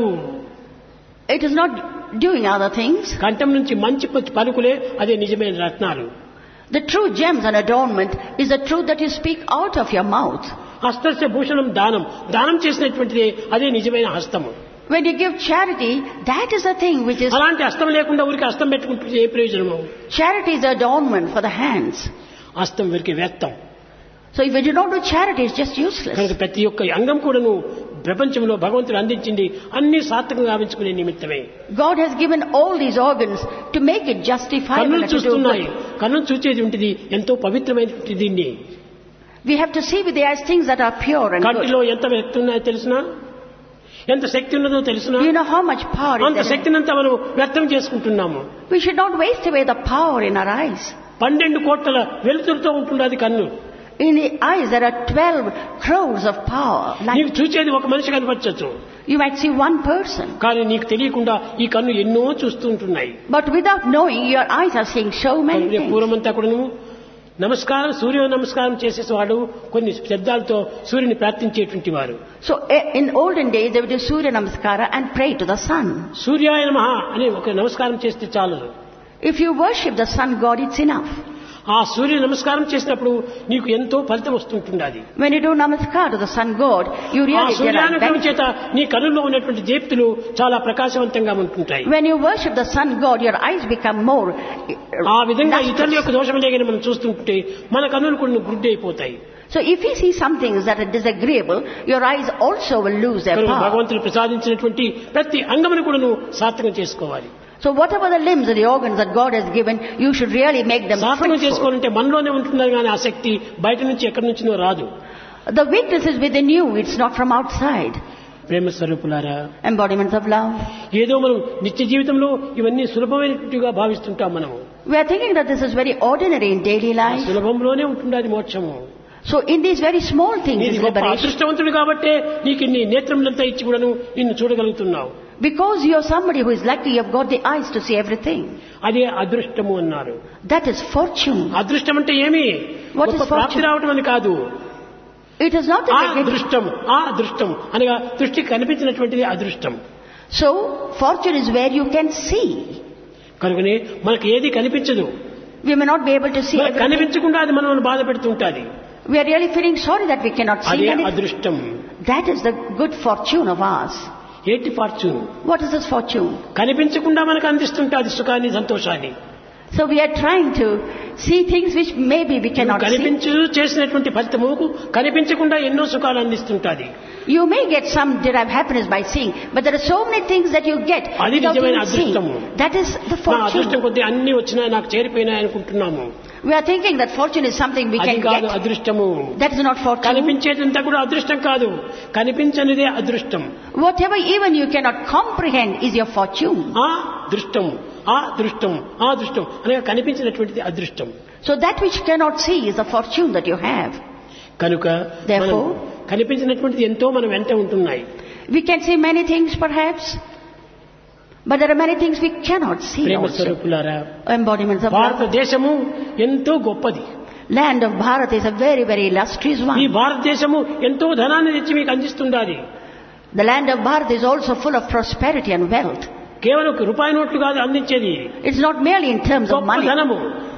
It is not doing other things. కంఠం నుంచి మంచి ప- పలుకులే అదే నిజమైన రత్నాలు The true gems and adornment is the truth that you speak out of your mouth. హస్తస్య Bhushanam దానం దానం చేసినటువంటిదే అదే నిజమైన హస్తము When you give charity, that is the thing which is అలాంటి హస్తం లేకుండా ఊరికి హస్తం పెట్టుకుంటే ఏ ప్రయోజనము charity is the adornment for the hands. హస్తం వీరికి వ్యక్తం So if you do not do charity, it's just useless. కనుక ప్రతి ఒక్క అంగం కూడాను ప్రపంచంలో భగవంతుడు అందించింది అన్ని సార్థకంగా గావించుకునే నిమిత్తమే God has given all these organs to make it justifiable కన్నులు and to do చూస్తున్నాయి good. కన్నులు చూచేది ఉంటుంది ఎంతో పవిత్రమైనటువంటి దీన్ని We have to see with the eyes things that are pure and good. కంటిలో ఎంత వ్యక్తి ఉన్నాయో తెలుసునా ఎంత శక్తి ఉన్నదో తెలుసునా Do you know how much power is అంత there? in- శక్తినంతా మనం వ్యక్తం చేసుకుంటున్నాము We should not waste away the power in our eyes. పన్నెండు కోట్ల వెలుతురుతో ఉంటున్నది కన్ను In the eyes there are 12 crores of power. Like నీకు చూచేది ఒక మనిషి కనిపించచ్చు you might see one person. కానీ నీకు తెలియకుండా ఈ కన్ను ఎన్నో చూస్తూ ఉంటున్నాయి But without knowing, your eyes are seeing so many కనుక things. పూర్వమంతా కూడాను నమస్కారం సూర్య నమస్కారం చేసేవాడు కొన్ని శబ్దాలతో సూర్యుని ప్రార్థించేటువంటి వారు So eh, in olden days, they would do Surya Namaskara and pray to the sun. సూర్యాయ నమః అని ఒక నమస్కారం చేస్తే చాలదు If you worship the sun god, it's enough. ఆ సూర్య నమస్కారం చేసినప్పుడు నీకు ఎంతో ఫలితం వస్తుంటుంది When you do Namaskar to the sun god, you ఆ really get a సూర్యానుగ్రహం benefit. చేత నీ కనుల్లో ఉన్నటువంటి దీప్తులు చాలా ప్రకాశవంతంగా ఉంటుంటాయి When you worship the sun god, your eyes become more ఆ విధంగా lustrous. ఇతరుల యొక్క దోషములే కానీ మనం చూస్తుంటే మన కన్నులు కొన్ని గుడ్డైపోతాయి So if you see some things that are disagreeable, your eyes also will lose their కనుక power. భగవంతుడు ప్రసాదించినటువంటి ప్రతి అంగమును కూడా నువ్వు సార్థకం చేసుకోవాలి So whatever the limbs and the organs that God has given, you should really make them సార్థకం fruitful. చేసుకోవాలంటే మనలోనే ఉంటున్నది కానీ ఆ శక్తి బయట నుంచి ఎక్కడి నుంచినో రాదు The weakness is within you, it's not from outside. ప్రేమ స్వరూపులారా Embodiments of love. ఏదో మనం నిత్య జీవితంలో ఇవన్నీ సులభమైనట్టుగా భావిస్తుంటాం మనము We are thinking that this is very ordinary in daily ఆ life. సులభంలోనే ఉంటుండది మోక్షము So in these very small things నీది is గొప్ప liberation. అదృష్టవంతుడు కాబట్టే నీకు ఇన్ని నేత్రములంతా ఇచ్చి కూడాను నిన్ను చూడగలుగుతున్నావు Because you are somebody who is lucky, you have got the eyes to see everything. అదే అదృష్టము అన్నారు That is fortune. అదృష్టం అంటే ఏమి What is గొప్ప ప్రాప్తి fortune? రావటం అని కాదు It is not ఆ that we get అదృష్టం ఆ అదృష్టం అనగా దృష్టికి కనిపించినటువంటిది అదృష్టం So, fortune is where you can see. కనుకనే మనకు ఏది కనిపించదు We may not be able to see మనకు everything. కనిపించకుండా అది మనల్ని బాధ పెడుతుంటాది We are really feeling sorry that we cannot see అదే anything. అదృష్టం That is the good fortune of ours. ఏంటి fortune What is this fortune? కనిపించకుండా మనకు అందిస్తుంటుంది సుఖాన్ని సంతోషాన్ని So we are trying to see things which maybe we cannot see. కనిపించు చేసినటువంటి ఫలితము కనిపించకుండా ఎన్నో సుఖాలు అందిస్తుంటుంది You may get some derive happiness by seeing, but there are so many things that you get అది without నిజమైన even seeing. అదృష్టము. That is the నా అదృష్టం fortune. కొద్దీ అన్ని వచ్చినాయి నాకు చేరిపోయినాయి అనుకుంటున్నాము We are thinking that fortune is something we అది can కాదు get. అదృష్టము That is not fortune. కనిపించేదంతా కూడా అదృష్టం కాదు కనిపించనిదే అదృష్టం Whatever even you cannot comprehend is your fortune. ఆ దృష్టం ఆ దృష్టం ఆ దృష్టం అనగా కనిపించినటువంటిది అదృష్టం So that which cannot see is the fortune that you have. కనుక మనం Therefore- కనిపించినటువంటిది ఎంతో మనం వెంట ఉంటున్నాయి We can see many things perhaps. But there are many things we cannot see Prema also. స్వరూపులారా Embodiments of love. భారతదేశము ఎంతో గొప్పది Land of Bharat is a very, very illustrious ఈ one. భారతదేశము ఎంతో ధనాన్ని తెచ్చి మీకు అందిస్తుండాలి The land of Bharat is also full of prosperity and wealth. కేవలం ఒక రూపాయి నోట్లు కాదు అందించేది It's not merely in terms of గొప్ప money. ధనము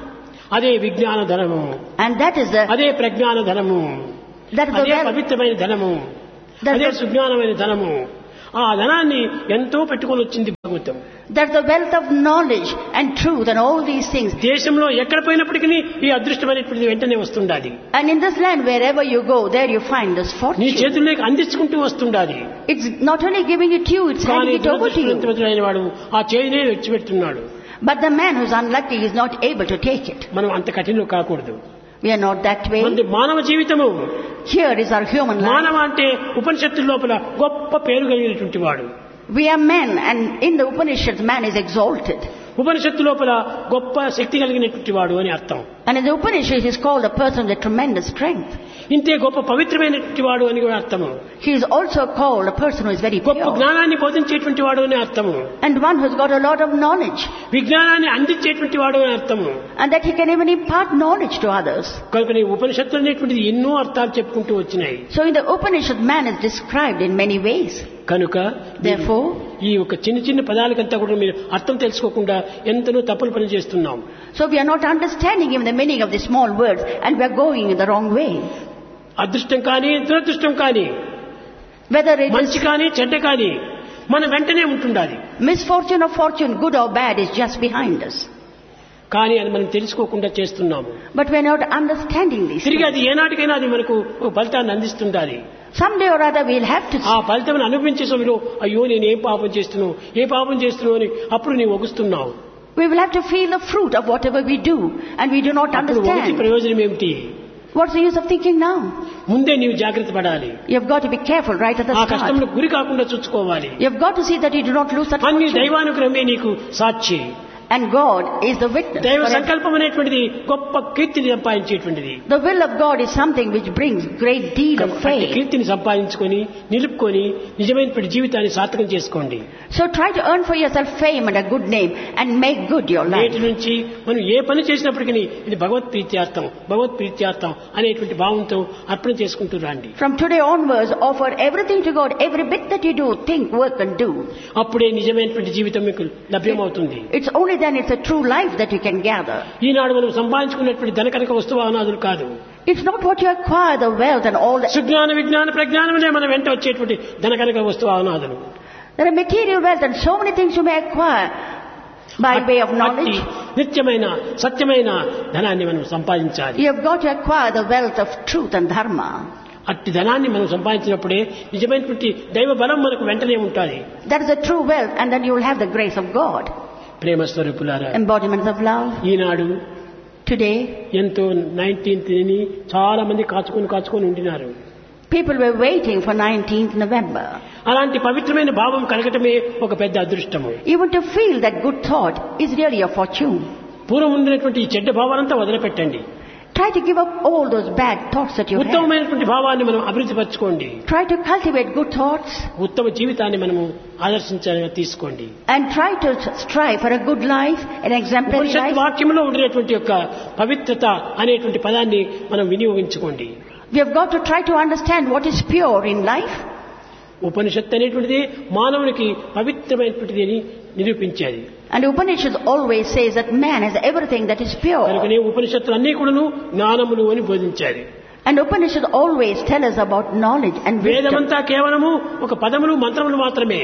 అదే విజ్ఞాన ధనము And that is the, అదే ప్రజ్ఞాన ధనము that is the అదే wealth. పవిత్రమైన ధనము That's అదే the- సుజ్ఞానమైన ధనము ఆ ధనాన్ని ఎంతో పెట్టుకొని వచ్చింది Bhagavatam That's the wealth of knowledge and truth and all these things. దేశంలో ఎక్కడ పోయినప్పటికీ ఈ అదృష్టమైనటువంటిది వెంటనే వస్తుండాలి And in this land, wherever you go, there you find this నీ fortune. చేతుల్లోకి అందించుకుంటూ వస్తుండాలి It's not only giving it to you, it's కానీ handing it over to you. దురదృష్టవంతుడైన వాడు ఆ చేయినే విడిచిపెడుతున్నాడు But the man who's unlucky is not able to take it. మనం అంత కఠినం కాకూడదు We are not that way. మనది మానవ జీవితము Here is our human life. మానవ అంటే ఉపనిషత్తు లోపల గొప్ప పేరు కలిగినటువంటి వాడు We are men, and in the Upanishads, man is exalted. ఉపనిషత్తు లోపల గొప్ప శక్తి కలిగినటువంటి వాడు అని అర్థం And in the Upanishads, he is called a person with tremendous strength. ఇంతే గొప్ప పవిత్రమైనటువంటి వాడు అని కూడా అర్థము He is also called a person who is very గొప్ప pure. జ్ఞానాన్ని బోధించేటువంటి వాడు అని అర్థము And one who's got a lot of knowledge. విజ్ఞానాన్ని అందించేటువంటి వాడు అని అర్థము And that he can even impart knowledge to others. కనుక నీ ఉపనిషత్తులు అనేటువంటిది ఎన్నో అర్థాలు చెప్పుకుంటూ వచ్చినాయి So in the Upanishad, man is described in many ways. కనుక Therefore, ఈ ఒక చిన్న చిన్న పదాలకంతా కూడా మీరు అర్థం తెలుసుకోకుండా ఎంతనో తప్పులు పని చేస్తున్నాం so we are not understanding even the meaning of the small words, and we are going in the wrong way. అదృష్టం కానీ దురదృష్టం కానీ Whether it మంచి is కానీ చెడ్డ కానీ మన వెంటనే ఉంటుండాలి misfortune or fortune, good or bad, is just behind us. కానీ అది మనం తెలుసుకోకుండా చేస్తున్నాము But we are not understanding these తిరిగి things. అది ఏనాటికైనా అది మనకు ఒక ఫలితాన్ని అందిస్తుండాలి Someday or other we'll have to ఆ ఫలితం అనుభవించే సమయంలో అయ్యో నేను ఏం పాపం చేస్తున్నావు ఏ పాపం చేస్తున్నావు అని అప్పుడు నీవు ఒగుస్తున్నావు we will have to feel the fruit of whatever we do and we do not అప్పుడు ఒగిచి understand. ప్రయోజనం ఏమిటి What's the use of thinking now? ముందే నీవు జాగ్రత్త పడాలి You've got to be careful right at the ఆ start. కష్టంలో గురి కాకుండా చూసుకోవాలి You've got to see that you do not lose that అన్ని fortune. దైవానుగ్రహమే నీకు సాక్షి And God is the witness. దైవ for it. సంకల్పం అనేటువంటిది గొప్ప కీర్తిని సంపాదించేటువంటిది The will of God is something which brings great deal of అట్టి faith. కీర్తిని సంపాదించుకొని నిలుపుకొని నిజమైనటువంటి జీవితాన్ని సార్థకం చేసుకోండి So try to earn for yourself fame and a good name and make good your life. నేటి నుంచి మనం ఏ పని చేసినప్పటికీ ఇది భగవత్ ప్రీత్యార్థం భగవత్ ప్రీత్యార్థం అనేటువంటి భావంతో అర్పణ చేసుకుంటూ రండి From today onwards, offer everything to God. Every bit that you do, think, work and do. అప్పుడే నిజమైనటువంటి జీవితం మీకు లభ్యమవుతుంది It's only then it's a true life that you can gather. ఈనాడు మనం సంపాదించుకున్నటువంటి ధనకనక వస్తువానాదులు కాదు It's not what you acquire, the wealth and all that. Sujnana విజ్ఞాన ప్రజ్ఞానమే మన వెంట వచ్చేటువంటి ధనకనక వస్తువానాదులు There are material wealth and so many things you may acquire by way of అట్టి knowledge. నిత్యమైన సత్యమైన ధనాన్ని మనం సంపాదించాలి You have got to acquire the wealth of truth and dharma. అట్టి ధనాన్ని మనం సంపాదించినప్పుడే నిజమైనటువంటి దైవ బలం మనకు వెంటనే ఉంటుంది That is the true wealth and then you will have the grace of God. ప్రేమ స్వరూపులారా Embodiments of love. ఈనాడు Today, ఎంతో నైన్టీన్త్ ని చాలా మంది కాచుకొని కాచుకొని ఉండినారు people were waiting for 19th November. అలాంటి పవిత్రమైన భావం కలగటమే ఒక పెద్ద అదృష్టము Even to feel that good thought is really a fortune. పూర్వం ఉండినటువంటి ఈ చెడ్డ భావాలంతా వదిలిపెట్టండి Try to give up all those bad thoughts that you have. ఉత్తమమైనటువంటి భావాన్ని మనం అభివృద్ధి పరచుకోండి Try to cultivate good thoughts ఉత్తమ జీవితాన్ని మనము ఆదర్శించాలని తీసుకోండి and try to strive for a good life, an exemplary Upanishad life. వాక్యంలో ఉండేటువంటి యొక్క పవిత్రత అనేటువంటి పదాన్ని మనం వినియోగించుకోండి We have got to try to understand what is pure in life. ఉపనిషత్తు అనేటువంటిది మానవునికి పవిత్రమైనటువంటిది అని నిరూపించేది And Upanishad always says that man has everything that is pure. కనుకనే ఉపనిషత్తులు అన్ని కూడాను జ్ఞానములు అని బోధించారు And Upanishad always tell us about knowledge and wisdom. వేదమంతా కేవలము ఒక పదములు మంత్రములు మాత్రమే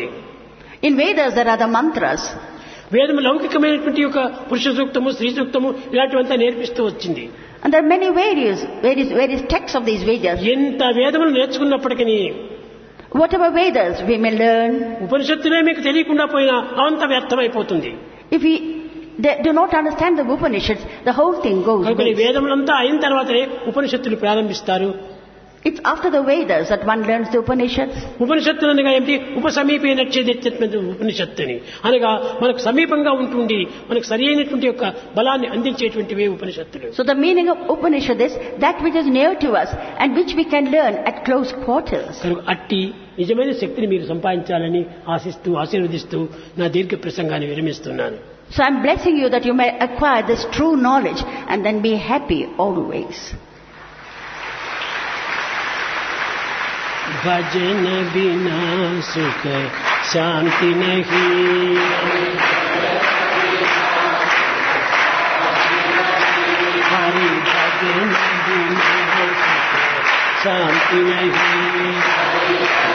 In Vedas there are the mantras. వేదము లౌకికమైనటువంటి యొక్క పురుష సూక్తము స్త్రీ సూక్తము ఇలాంటివంతా నేర్పిస్తూ వచ్చింది And there are many various, various, various texts of these Vedas. ఎంత వేదములు నేర్చుకున్నప్పటికీ Whatever Vedas we may learn, ఉపనిషత్తులే మీకు తెలియకుండా పోయినా అవంత వ్యర్థమైపోతుంది if we they do not understand the Upanishads, the whole thing goes కనుక ఈ waste. వేదములంతా అయిన తర్వాతనే ఉపనిషత్తులు ప్రారంభిస్తారు It's after the Vedas that one learns the Upanishads. ఉపనిషత్తులు అనగా ఏమిటి ఉపసమీపే నచ్చేది ఉపనిషత్తుని అనగా మనకు సమీపంగా ఉంటుండి మనకు సరి అయినటువంటి యొక్క బలాన్ని అందించేటువంటివే ఉపనిషత్తులు So the meaning of Upanishad is that which is near to us and which we can learn at close quarters. కనుక అట్టి నిజమైన శక్తిని మీరు సంపాదించాలని ఆశిస్తూ ఆశీర్వదిస్తూ నా దీర్ఘ ప్రసంగాన్ని విరమిస్తున్నాను So I'm blessing you that you may acquire this true knowledge and then be happy always. भजन बिना सुख शांति नहीं हरि भजन बिना सुख शांति नहीं